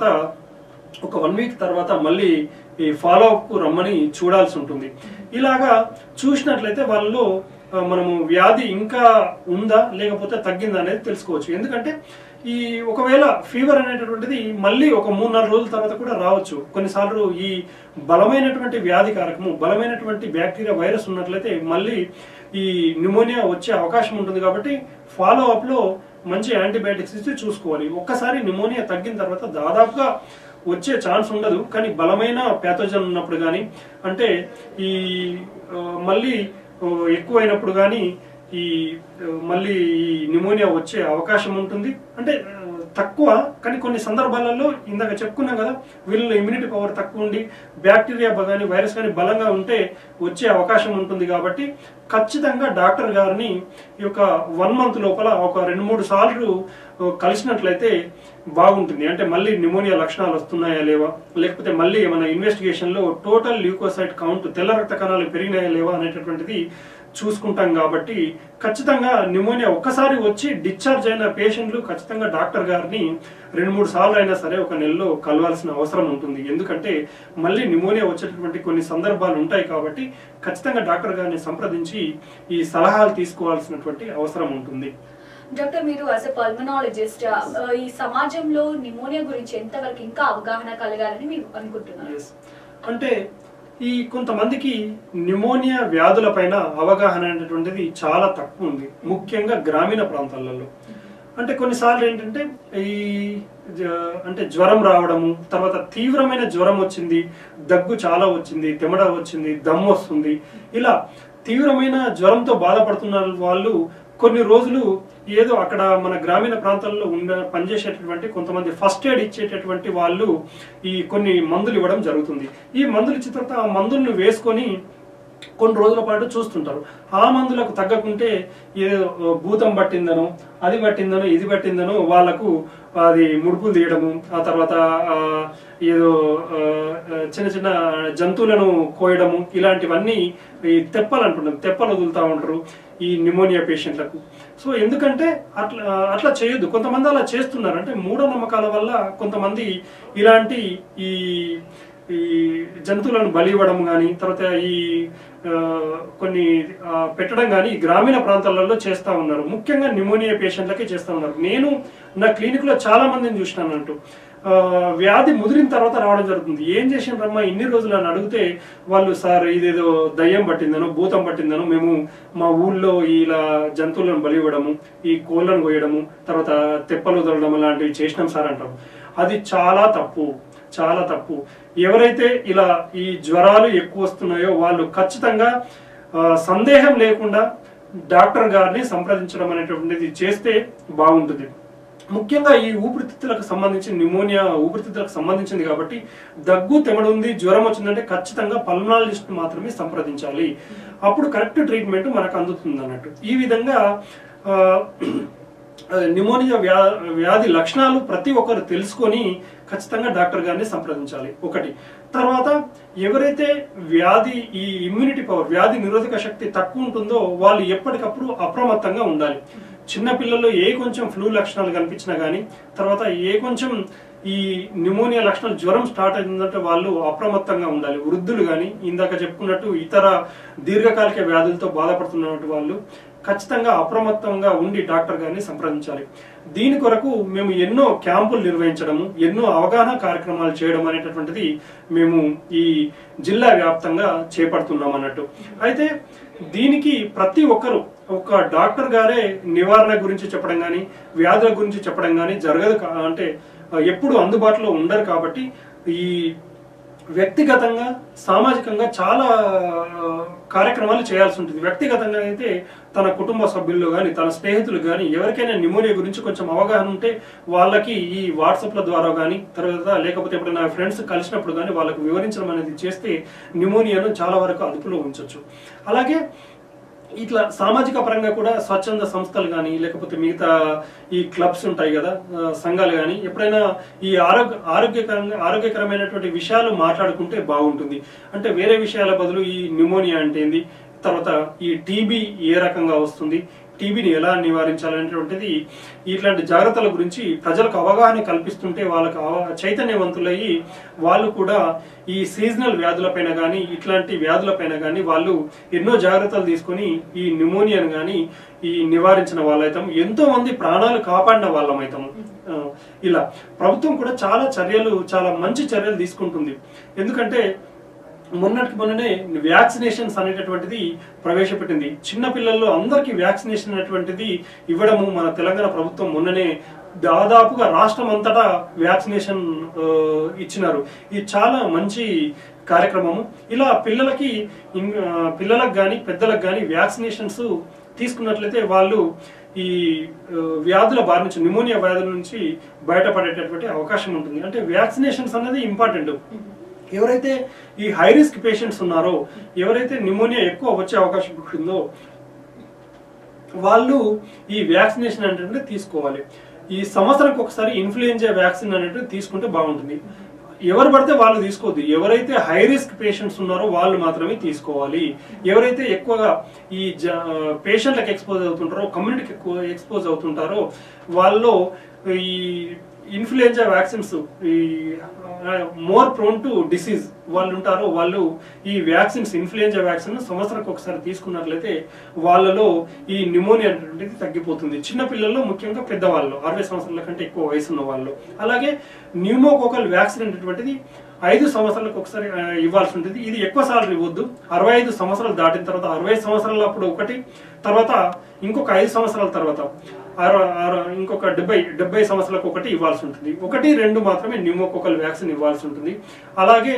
ఒక వన్ వీక్ తర్వాత మళ్ళీ ఈ ఫాలో అప్ కు రమ్మని చూడాల్సి ఉంటుంది ఇలాగా చూసినట్లయితే వాళ్ళలో ఆ, మనము వ్యాధి ఇంకా ఉందా లేకపోతే తగ్గిందా అనేది తెలుసుకోవచ్చు ఎందుకంటే ఈ ఒకవేళ ఫీవర్ అనేటటువంటిది మళ్ళీ ఒక మూడు నాలుగు రోజుల తర్వాత కూడా రావచ్చు కొన్నిసార్లు ఈ బలమైనటువంటి వ్యాధి కారకము బలమైనటువంటి బ్యాక్టీరియా వైరస్ ఉన్నట్లయితే మళ్ళీ ఈ న్యూమోనియా వచ్చే అవకాశం ఉంటుంది కాబట్టి ఫాలో అప్ లో మంచి యాంటీబయాటిక్స్ ఇచ్చి చూసుకోవాలి ఒక్కసారి న్యూమోనియా తగ్గిన తర్వాత దాదాపుగా వచ్చే ఛాన్స్ ఉండదు కానీ బలమైన ప్యాథోజన్ ఉన్నప్పుడు కానీ అంటే ఈ ఆ, మళ్ళీ ఆ, ఎక్కువైనప్పుడు కానీ ఈ ఆ, మళ్ళీ ఈ న్యూమోనియా వచ్చే అవకాశం ఉంటుంది అంటే ఆ, తక్కువ కానీ కొన్ని సందర్భాలలో ఇందాక చెప్పుకున్నాం కదా వీళ్ళలో ఇమ్యూనిటీ పవర్ తక్కువ ఉండి బ్యాక్టీరియా కానీ వైరస్ కానీ బలంగా ఉంటే వచ్చే అవకాశం ఉంటుంది కాబట్టి ఖచ్చితంగా డాక్టర్ గారిని ఈ యొక్క వన్ మంత్ లోపల ఒక రెండు మూడు సార్లు ఆ, కలిసినట్లయితే బాగుంటుంది అంటే మళ్ళీ న్యూమోనియా లక్షణాలు వస్తున్నాయా లేవా లేకపోతే మళ్ళీ ఏమైనా ఇన్వెస్టిగేషన్ లో టోటల్ ల్యూకోసైట్ కౌంట్ తెల్ల రక్త కణాలు పెరిగినాయా లేవా అనేటటువంటిది చూసుకుంటాం కాబట్టి ఖచ్చితంగా న్యూమోనియా ఒక్కసారి వచ్చి డిశ్చార్జ్ అయిన పేషెంట్లు ఖచ్చితంగా డాక్టర్ గారిని రెండు మూడు సార్లు అయినా సరే ఒక నెలలో కలవాల్సిన అవసరం ఉంటుంది ఎందుకంటే మళ్ళీ న్యూమోనియా వచ్చేటటువంటి కొన్ని సందర్భాలు ఉంటాయి కాబట్టి ఖచ్చితంగా డాక్టర్ గారిని సంప్రదించి ఈ సలహాలు తీసుకోవాల్సినటువంటి అవసరం ఉంటుంది డాక్టర్ మీరు యాజ్ ఎ పల్మనాలజిస్ట్ ఈ సమాజంలో నిమోనియా గురించి ఎంతవరకు ఇంకా అవగాహన కలగాలని మీరు అనుకుంటున్నారు Yes. అంటే ఈ కొంతమందికి న్యూమోనియా వ్యాధుల పైన అవగాహన అనేటువంటిది చాలా తక్కువ ఉంది ముఖ్యంగా గ్రామీణ ప్రాంతాలలో అంటే కొన్నిసార్లు ఏంటంటే ఈ జ- అంటే జ్వరం రావడము తర్వాత తీవ్రమైన జ్వరం వచ్చింది దగ్గు చాలా వచ్చింది తెమడ వచ్చింది దమ్ము వస్తుంది ఇలా తీవ్రమైన జ్వరంతో బాధపడుతున్న వాళ్ళు కొన్ని రోజులు ఏదో అక్కడ మన గ్రామీణ ప్రాంతాల్లో ఉండ పనిచేసేటటువంటి కొంతమంది ఫస్ట్ ఎయిడ్ ఇచ్చేటటువంటి వాళ్ళు ఈ కొన్ని మందులు ఇవ్వడం జరుగుతుంది ఈ మందులు ఇచ్చిన తర్వాత ఆ మందులను వేసుకొని కొన్ని రోజుల పాటు చూస్తుంటారు ఆ మందులకు తగ్గకుంటే ఏదో భూతం పట్టిందనో అది పట్టిందనో ఇది పట్టిందనో వాళ్ళకు అది ముడుపులు తీయడము ఆ తర్వాత ఆ, ఏదో ఆ, చిన్న చిన్న జంతువులను కోయడము ఇలాంటివన్నీ ఈ తెప్పలు అంటున్నారు తెప్పలు వదులుతూ ఉంటారు ఈ న్యూమోనియా పేషెంట్లకు సో ఎందుకంటే అట్లా అట్లా చేయొద్దు కొంతమంది అలా చేస్తున్నారు అంటే మూఢనమ్మకాల వల్ల కొంతమంది ఇలాంటి ఈ ఈ జంతువులను బలి ఇవ్వడం కానీ తర్వాత ఈ ఆ, కొన్ని ఆ, పెట్టడం కానీ గ్రామీణ ప్రాంతాలలో చేస్తూ ఉన్నారు ముఖ్యంగా న్యూమోనియా పేషెంట్లకే చేస్తూ ఉన్నారు నేను నా క్లినిక్లో చాలా మందిని చూసినాను అంటూ ఆ, వ్యాధి ముదిరిన తర్వాత రావడం జరుగుతుంది ఏం చేసిండ్రమ్మా ఇన్ని రోజులు అని అడిగితే వాళ్ళు సార్ ఇదేదో దయ్యం పట్టిందనో భూతం పట్టిందనో మేము మా ఊళ్ళో ఇలా జంతువులను బలి ఇవ్వడము ఈ కోళ్ళను కోయడము తర్వాత తెప్పలు వదలడం లాంటివి చేసినాం సార్ అంటాం అది చాలా తప్పు చాలా తప్పు ఎవరైతే ఇలా ఈ జ్వరాలు ఎక్కువ వస్తున్నాయో వాళ్ళు ఖచ్చితంగా ఆ, సందేహం లేకుండా డాక్టర్ గారిని సంప్రదించడం అనేటువంటిది చేస్తే బాగుంటుంది ముఖ్యంగా ఈ ఊపిరితిత్తులకు సంబంధించి న్యూమోనియా ఊపిరితిత్తులకు సంబంధించింది కాబట్టి దగ్గు తెమడు ఉంది జ్వరం వచ్చిందంటే ఖచ్చితంగా పల్మనాలజిస్ట్ మాత్రమే సంప్రదించాలి అప్పుడు కరెక్ట్ ట్రీట్మెంట్ మనకు అందుతుంది అన్నట్టు ఈ విధంగా ఆ, న్యూమోనియా వ్యా వ్యాధి లక్షణాలు ప్రతి ఒక్కరు తెలుసుకొని ఖచ్చితంగా డాక్టర్ గారిని సంప్రదించాలి ఒకటి తర్వాత ఎవరైతే వ్యాధి ఈ ఇమ్యూనిటీ పవర్ వ్యాధి నిరోధక శక్తి తక్కువ ఉంటుందో వాళ్ళు ఎప్పటికప్పుడు అప్రమత్తంగా ఉండాలి చిన్న పిల్లల్లో ఏ కొంచెం ఫ్లూ లక్షణాలు కనిపించినా కానీ తర్వాత ఏ కొంచెం ఈ న్యూమోనియా లక్షణాలు జ్వరం స్టార్ట్ అయిందంటే వాళ్ళు అప్రమత్తంగా ఉండాలి వృద్ధులు కానీ ఇందాక చెప్పుకున్నట్టు ఇతర దీర్ఘకాలిక వ్యాధులతో బాధపడుతున్నటువంటి వాళ్ళు ఖచ్చితంగా అప్రమత్తంగా ఉండి డాక్టర్ గారిని సంప్రదించాలి దీని కొరకు మేము ఎన్నో క్యాంపులు నిర్వహించడము ఎన్నో అవగాహన కార్యక్రమాలు చేయడం అనేటటువంటిది మేము ఈ జిల్లా వ్యాప్తంగా చేపడుతున్నాం అన్నట్టు అయితే దీనికి ప్రతి ఒక్కరు ఒక డాక్టర్ గారే నివారణ గురించి చెప్పడం కానీ వ్యాధుల గురించి చెప్పడం కానీ జరగదు కా- అంటే ఎప్పుడు అందుబాటులో ఉండరు కాబట్టి ఈ వ్యక్తిగతంగా సామాజికంగా చాలా ఆ, కార్యక్రమాలు చేయాల్సి ఉంటుంది వ్యక్తిగతంగా అయితే తన కుటుంబ సభ్యుల్లో కానీ తన స్నేహితులు కానీ ఎవరికైనా న్యూమోనియా గురించి కొంచెం అవగాహన ఉంటే వాళ్ళకి ఈ వాట్సాప్ల ద్వారా కానీ తర్వాత లేకపోతే ఎప్పుడైనా ఫ్రెండ్స్ కలిసినప్పుడు కానీ వాళ్ళకు వివరించడం అనేది చేస్తే న్యూమోనియాను చాలా వరకు అదుపులో ఉంచవచ్చు అలాగే ఇట్లా సామాజిక పరంగా కూడా స్వచ్ఛంద సంస్థలు కానీ లేకపోతే మిగతా ఈ క్లబ్స్ ఉంటాయి కదా ఆ, సంఘాలు కానీ ఎప్పుడైనా ఈ ఆరోగ్య ఆరోగ్యకరంగా ఆరోగ్యకరమైనటువంటి విషయాలు మాట్లాడుకుంటే బాగుంటుంది అంటే వేరే విషయాల బదులు ఈ న్యూమోనియా అంటే ఏంది తర్వాత ఈ టీబీ ఏ రకంగా వస్తుంది టీబీని ఎలా నివారించాలనేటువంటిది ఇట్లాంటి జాగ్రత్తల గురించి ప్రజలకు అవగాహన కల్పిస్తుంటే వాళ్ళకు అవ- చైతన్యవంతులయ్యి వాళ్ళు కూడా ఈ సీజనల్ వ్యాధులపైన కానీ ఇట్లాంటి వ్యాధులపైన కానీ వాళ్ళు ఎన్నో జాగ్రత్తలు తీసుకొని ఈ న్యూమోనియాను కానీ ఈ నివారించిన వాళ్ళైతాం ఎంతో మంది ప్రాణాలు కాపాడిన వాళ్ళమైతాము ఆ, ఇలా ప్రభుత్వం కూడా చాలా చర్యలు చాలా మంచి చర్యలు తీసుకుంటుంది ఎందుకంటే మొన్నటికి మొన్ననే వ్యాక్సినేషన్స్ అనేటటువంటిది ప్రవేశపెట్టింది చిన్న పిల్లల్లో అందరికీ వ్యాక్సినేషన్ అనేటువంటిది ఇవ్వడము మన తెలంగాణ ప్రభుత్వం మొన్ననే దాదాపుగా రాష్ట్రం అంతటా వ్యాక్సినేషన్ ఆ, ఇచ్చినారు ఇది చాలా మంచి కార్యక్రమము ఇలా పిల్లలకి ఇన్- ఆ, పిల్లలకు కానీ పెద్దలకు కానీ వ్యాక్సినేషన్స్ తీసుకున్నట్లయితే వాళ్ళు ఈ ఆ, వ్యాధుల బారి నుంచి న్యూమోనియా వ్యాధుల నుంచి బయటపడేటటువంటి అవకాశం ఉంటుంది అంటే వ్యాక్సినేషన్స్ అనేది ఇంపార్టెంట్ ఎవరైతే ఈ హై రిస్క్ పేషెంట్స్ ఉన్నారో ఎవరైతే న్యూమోనియా ఎక్కువ వచ్చే అవకాశం ఉంటుందో వాళ్ళు ఈ వ్యాక్సినేషన్ అనేటువంటి తీసుకోవాలి ఈ సంవత్సరానికి ఒకసారి ఇన్ఫ్లుయెంజా వ్యాక్సిన్ అనేటువంటి తీసుకుంటే బాగుంటుంది ఎవరు పడితే వాళ్ళు తీసుకోవద్దు ఎవరైతే హై రిస్క్ పేషెంట్స్ ఉన్నారో వాళ్ళు మాత్రమే తీసుకోవాలి ఎవరైతే ఎక్కువగా ఈ పేషెంట్లకు ఎక్స్పోజ్ అవుతుంటారో కమ్యూనిటీకి ఎక్కువ ఎక్స్పోజ్ అవుతుంటారో వాళ్ళు ఈ ఇన్ఫ్లుయెంజా వ్యాక్సిన్స్ ఈ మోర్ ప్రోన్ టు డిసీజ్ వాళ్ళు ఉంటారో వాళ్ళు ఈ వ్యాక్సిన్స్ ఇన్ఫ్లుయెంజా వ్యాక్సిన్ సంవత్సరానికి ఒకసారి తీసుకున్నట్లయితే వాళ్ళలో ఈ న్యూమోనియా అనేటువంటిది తగ్గిపోతుంది చిన్న పిల్లల్లో ముఖ్యంగా పెద్దవాళ్ళు అరవై సంవత్సరాల కంటే ఎక్కువ వయసు ఉన్న వాళ్ళు అలాగే న్యూమోకోకల్ వ్యాక్సిన్ అనేటువంటిది ఐదు సంవత్సరాలకు ఒకసారి ఆ, ఇవ్వాల్సి ఉంటుంది ఇది ఎక్కువ సార్లు ఇవ్వద్దు అరవై ఐదు సంవత్సరాలు దాటిన తర్వాత అరవై సంవత్సరాల అప్పుడు ఒకటి తర్వాత ఇంకొక ఐదు సంవత్సరాల తర్వాత అర- అర- ఇంకొక డెబ్బై డెబ్బై సంవత్సరాలకు ఒకటి ఇవ్వాల్సి ఉంటుంది ఒకటి రెండు మాత్రమే న్యూమోకోకల్ వ్యాక్సిన్ ఇవ్వాల్సి ఉంటుంది అలాగే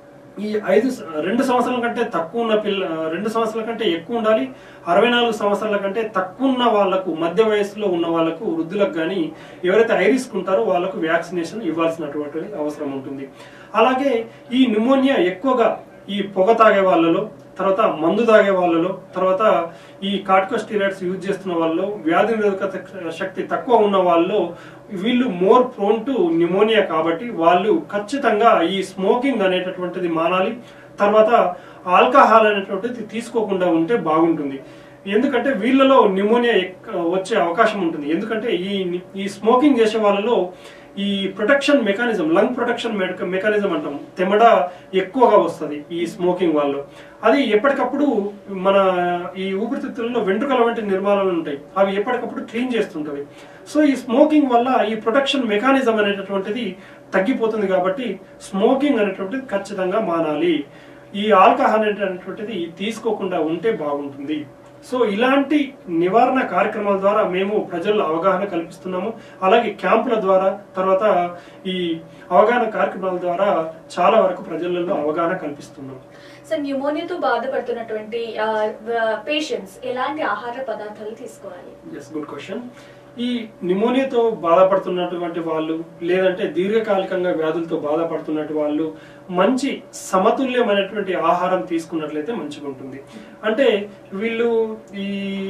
ఈ ఐదు స- రెండు సంవత్సరాల కంటే తక్కువ ఉన్న పిల్ల రెండు సంవత్సరాల కంటే ఎక్కువ ఉండాలి అరవై నాలుగు సంవత్సరాల కంటే తక్కువ ఉన్న వాళ్ళకు మధ్య వయసులో ఉన్న వాళ్ళకు వృద్ధులకు కానీ ఎవరైతే హై రిస్క్ ఉంటారో వాళ్ళకు వ్యాక్సినేషన్ ఇవ్వాల్సినటువంటి అవసరం ఉంటుంది అలాగే ఈ న్యూమోనియా ఎక్కువగా ఈ పొగ తాగే వాళ్ళలో తర్వాత మందు తాగే వాళ్ళలో తర్వాత ఈ కార్టికోస్టీరాయిడ్స్ యూజ్ చేస్తున్న వాళ్ళు వ్యాధి నిరోధక శక్తి తక్కువ ఉన్న వాళ్ళు వీళ్ళు మోర్ ప్రోన్ టు న్యూమోనియా కాబట్టి వాళ్ళు ఖచ్చితంగా ఈ స్మోకింగ్ అనేటటువంటిది మానాలి తర్వాత ఆల్కహాల్ అనేటువంటిది తీసుకోకుండా ఉంటే బాగుంటుంది ఎందుకంటే వీళ్ళలో న్యూమోనియా ఎక్- వచ్చే అవకాశం ఉంటుంది ఎందుకంటే ఈ ఈ స్మోకింగ్ చేసే వాళ్ళలో ఈ protection mechanism lung protection mechanism అంటాం తెమడ ఎక్కువగా వస్తుంది ఈ స్మోకింగ్ వల్ల అది ఎప్పటికప్పుడు మన ఈ ఊపిరితిత్తులలో వెంట్రుకల వంటి నిర్మాణాలు ఉంటాయి అవి ఎప్పటికప్పుడు క్లీన్ చేస్తుంటవి సో ఈ స్మోకింగ్ వల్ల ఈ ప్రొటెక్షన్ మెకానిజం అనేటటువంటిది తగ్గిపోతుంది కాబట్టి స్మోకింగ్ అనేటువంటిది ఖచ్చితంగా మానాలి ఈ ఆల్కహాల్ అనేటటువంటిది తీసుకోకుండా ఉంటే బాగుంటుంది సో ఇలాంటి నివారణ కార్యక్రమాల ద్వారా మేము ప్రజల్లో అవగాహన కల్పిస్తున్నాము అలాగే క్యాంపుల ద్వారా తర్వాత ఈ అవగాహన కార్యక్రమాల ద్వారా చాలా వరకు ప్రజలలో అవగాహన కల్పిస్తున్నాము సో న్యూమోనియాతో బాధపడుతున్నటువంటి పేషెంట్స్ ఎలాంటి ఆహార పదార్థాలు తీసుకోవాలి ఎస్ గుడ్ క్వశ్చన్ ఈ నిమోనియాతో బాధపడుతున్నటువంటి వాళ్ళు లేదంటే దీర్ఘకాలికంగా వ్యాధులతో బాధపడుతున్నటువంటి వాళ్ళు మంచి సమతుల్యమైనటువంటి ఆహారం తీసుకున్నట్లయితే మంచిగా ఉంటుంది అంటే వీళ్ళు ఈ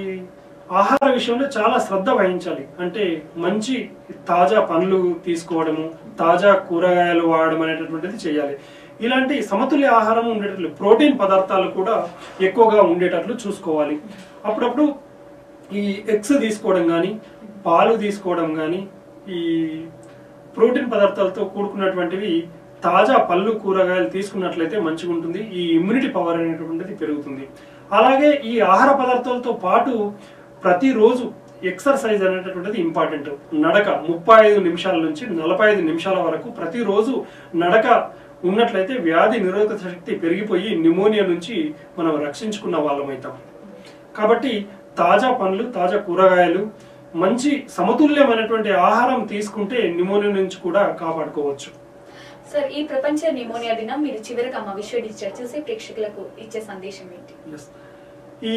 ఆహార విషయంలో చాలా శ్రద్ధ వహించాలి అంటే మంచి తాజా పండ్లు తీసుకోవడము తాజా కూరగాయలు వాడడం అనేటటువంటిది చేయాలి ఇలాంటి సమతుల్య ఆహారం ఉండేటట్లు ప్రోటీన్ పదార్థాలు కూడా ఎక్కువగా ఉండేటట్లు చూసుకోవాలి అప్పుడప్పుడు ఈ ఎగ్స్ తీసుకోవడం కానీ పాలు తీసుకోవడం కానీ ఈ ప్రోటీన్ పదార్థాలతో కూడుకున్నటువంటివి తాజా పళ్ళు కూరగాయలు తీసుకున్నట్లయితే మంచిగా ఉంటుంది ఈ ఇమ్యూనిటీ పవర్ అనేటువంటిది పెరుగుతుంది అలాగే ఈ ఆహార పదార్థాలతో పాటు ప్రతిరోజు ఎక్సర్సైజ్ అనేటటువంటిది ఇంపార్టెంట్ నడక ముప్పై ఐదు నిమిషాల నుంచి నలభై ఐదు నిమిషాల వరకు ప్రతిరోజు నడక ఉన్నట్లయితే వ్యాధి నిరోధక శక్తి పెరిగిపోయి న్యూమోనియా నుంచి మనం రక్షించుకున్న వాళ్ళమవుతాం కాబట్టి తాజా పండ్లు తాజా కూరగాయలు మంచి సమతుల్యమైనటువంటి ఆహారం తీసుకుంటే న్యూమోనియా నుంచి కూడా కాపాడుకోవచ్చు సార్ ఈ ప్రపంచ న్యూమోనియా దినం మీరు చివరిగా మా విశ్వ డిజిటల్ చూసి ప్రేక్షకులకు ఇచ్చే సందేశం ఏంటి Yes. ఈ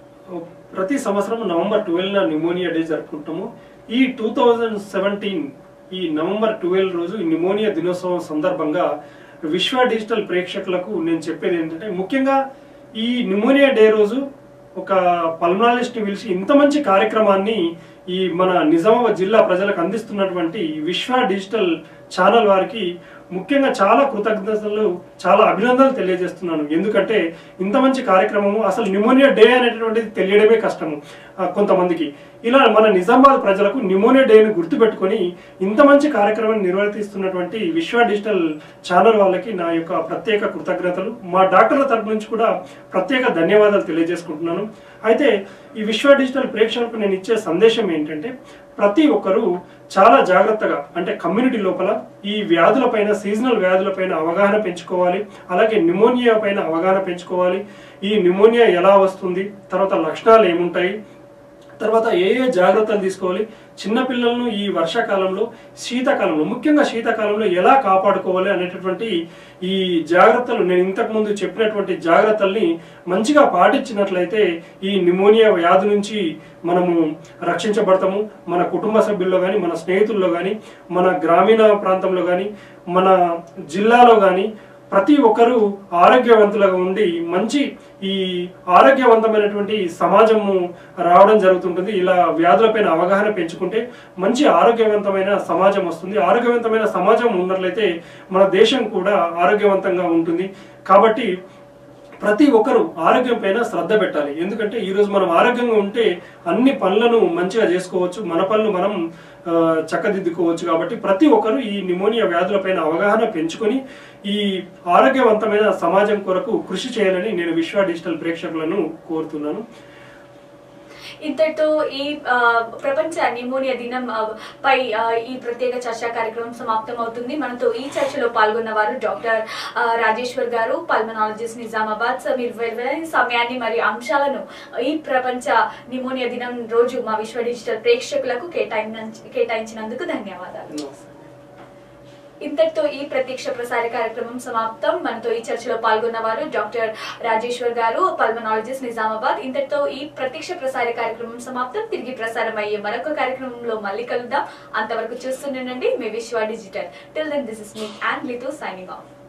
ప్రతి సంవత్సరం నవంబర్ ట్వెల్వ్ న్యూమోనియా డే జరుపుకుంటాము ఈ టూ థౌజండ్ సెవెంటీన్ ఈ నవంబర్ ట్వెల్వ్ రోజు ఈ న్యూమోనియా దినోత్సవం సందర్భంగా విశ్వ డిజిటల్ ప్రేక్షకులకు నేను చెప్పేది ఏంటంటే ముఖ్యంగా ఈ న్యూమోనియా డే రోజు ఒక పల్మనాలిస్ట్ ని పిలిచి ఇంత మంచి కార్యక్రమాన్ని ఈ మన నిజామాబాద్ జిల్లా ప్రజలకు అందిస్తున్నటువంటి ఈ విశ్వ డిజిటల్ ఛానల్ వారికి ముఖ్యంగా చాలా కృతజ్ఞతలు చాలా అభినందనలు తెలియజేస్తున్నాను ఎందుకంటే ఇంత మంచి కార్యక్రమము అసలు న్యూమోనియా డే అనేటటువంటిది తెలియడమే కష్టము ఆ, కొంతమందికి ఇలా మన నిజామాబాద్ ప్రజలకు న్యూమోనియా డేని గుర్తుపెట్టుకొని ఇంత మంచి కార్యక్రమం నిర్వర్తిస్తున్నటువంటి విశ్వ డిజిటల్ ఛానల్ వాళ్ళకి నా యొక్క ప్రత్యేక కృతజ్ఞతలు మా డాక్టర్ల తరపు నుంచి కూడా ప్రత్యేక ధన్యవాదాలు తెలియజేసుకుంటున్నాను అయితే ఈ విశ్వ డిజిటల్ ప్రేక్షకులకు నేను ఇచ్చే సందేశం ఏంటంటే ప్రతి ఒక్కరూ చాలా జాగ్రత్తగా అంటే కమ్యూనిటీ లోపల ఈ వ్యాధులపైన సీజనల్ వ్యాధులపైన అవగాహన పెంచుకోవాలి అలాగే న్యూమోనియా పైన అవగాహన పెంచుకోవాలి ఈ న్యూమోనియా ఎలా వస్తుంది తర్వాత లక్షణాలు ఏముంటాయి తర్వాత ఏ ఏ జాగ్రత్తలు తీసుకోవాలి చిన్నపిల్లలను ఈ వర్షాకాలంలో శీతాకాలంలో ముఖ్యంగా శీతాకాలంలో ఎలా కాపాడుకోవాలి అనేటటువంటి ఈ జాగ్రత్తలు నేను ఇంతకు ముందు చెప్పినటువంటి జాగ్రత్తల్ని మంచిగా పాటించినట్లయితే ఈ న్యూమోనియా వ్యాధి నుంచి మనము రక్షించబడతాము మన కుటుంబ సభ్యుల్లో కానీ మన స్నేహితుల్లో కానీ మన గ్రామీణ ప్రాంతంలో కానీ మన జిల్లాలో కానీ ప్రతి ఒక్కరూ ఆరోగ్యవంతులుగా ఉండి మంచి ఈ ఆరోగ్యవంతమైనటువంటి సమాజము రావడం జరుగుతుంటుంది ఇలా వ్యాధులపైన అవగాహన పెంచుకుంటే మంచి ఆరోగ్యవంతమైన సమాజం వస్తుంది ఆరోగ్యవంతమైన సమాజం ఉన్నట్లయితే మన దేశం కూడా ఆరోగ్యవంతంగా ఉంటుంది కాబట్టి ప్రతి ఒక్కరూ ఆరోగ్యం పైన శ్రద్ధ పెట్టాలి ఎందుకంటే ఈ రోజు మనం ఆరోగ్యంగా ఉంటే అన్ని పనులను మంచిగా చేసుకోవచ్చు మన పనులు మనం ఆ, చక్కదిద్దుకోవచ్చు కాబట్టి ప్రతి ఒక్కరూ ఈ నిమోనియా వ్యాధులపైన అవగాహన పెంచుకొని ఈ ఆరోగ్యవంతమైన సమాజం కొరకు కృషి చేయాలని నేను విశ్వ డిజిటల్ ప్రేక్షకులను కోరుతున్నాను ఇంతటితో ఈ ఆ, ప్రపంచ నిమోనియా దినం ఆ, పై ఆ, ఈ ప్రత్యేక చర్చా కార్యక్రమం సమాప్తం అవుతుంది మనతో ఈ చర్చలో పాల్గొన్న వారు డాక్టర్ ఆ, రాజేశ్వర్ గారు పల్మనాలజిస్ట్ నిజామాబాద్ సో మీరు విలువైన సమయాన్ని మరియు అంశాలను ఈ ప్రపంచ నిమోనియా దినం రోజు మా విశ్వ డిజిటల్ ప్రేక్షకులకు కేటాయించిన కేటాయించినందుకు ధన్యవాదాలు నమస్తే ఇంతటితో ఈ ప్రత్యక్ష ప్రసార కార్యక్రమం సమాప్తం మనతో ఈ చర్చలో పాల్గొన్న వారు డాక్టర్ రాజేశ్వర్ గారు పల్మనాలజిస్ట్ నిజామాబాద్ ఇంతటితో ఈ ప్రత్యక్ష ప్రసార కార్యక్రమం సమాప్తం తిరిగి ప్రసారం అయ్యే మరొక కార్యక్రమంలో మళ్ళీ కలుద్దాం అంతవరకు చూస్తుండండి మీ Vishwa digital till then this is me and లితో సైనింగ్ ఆఫ్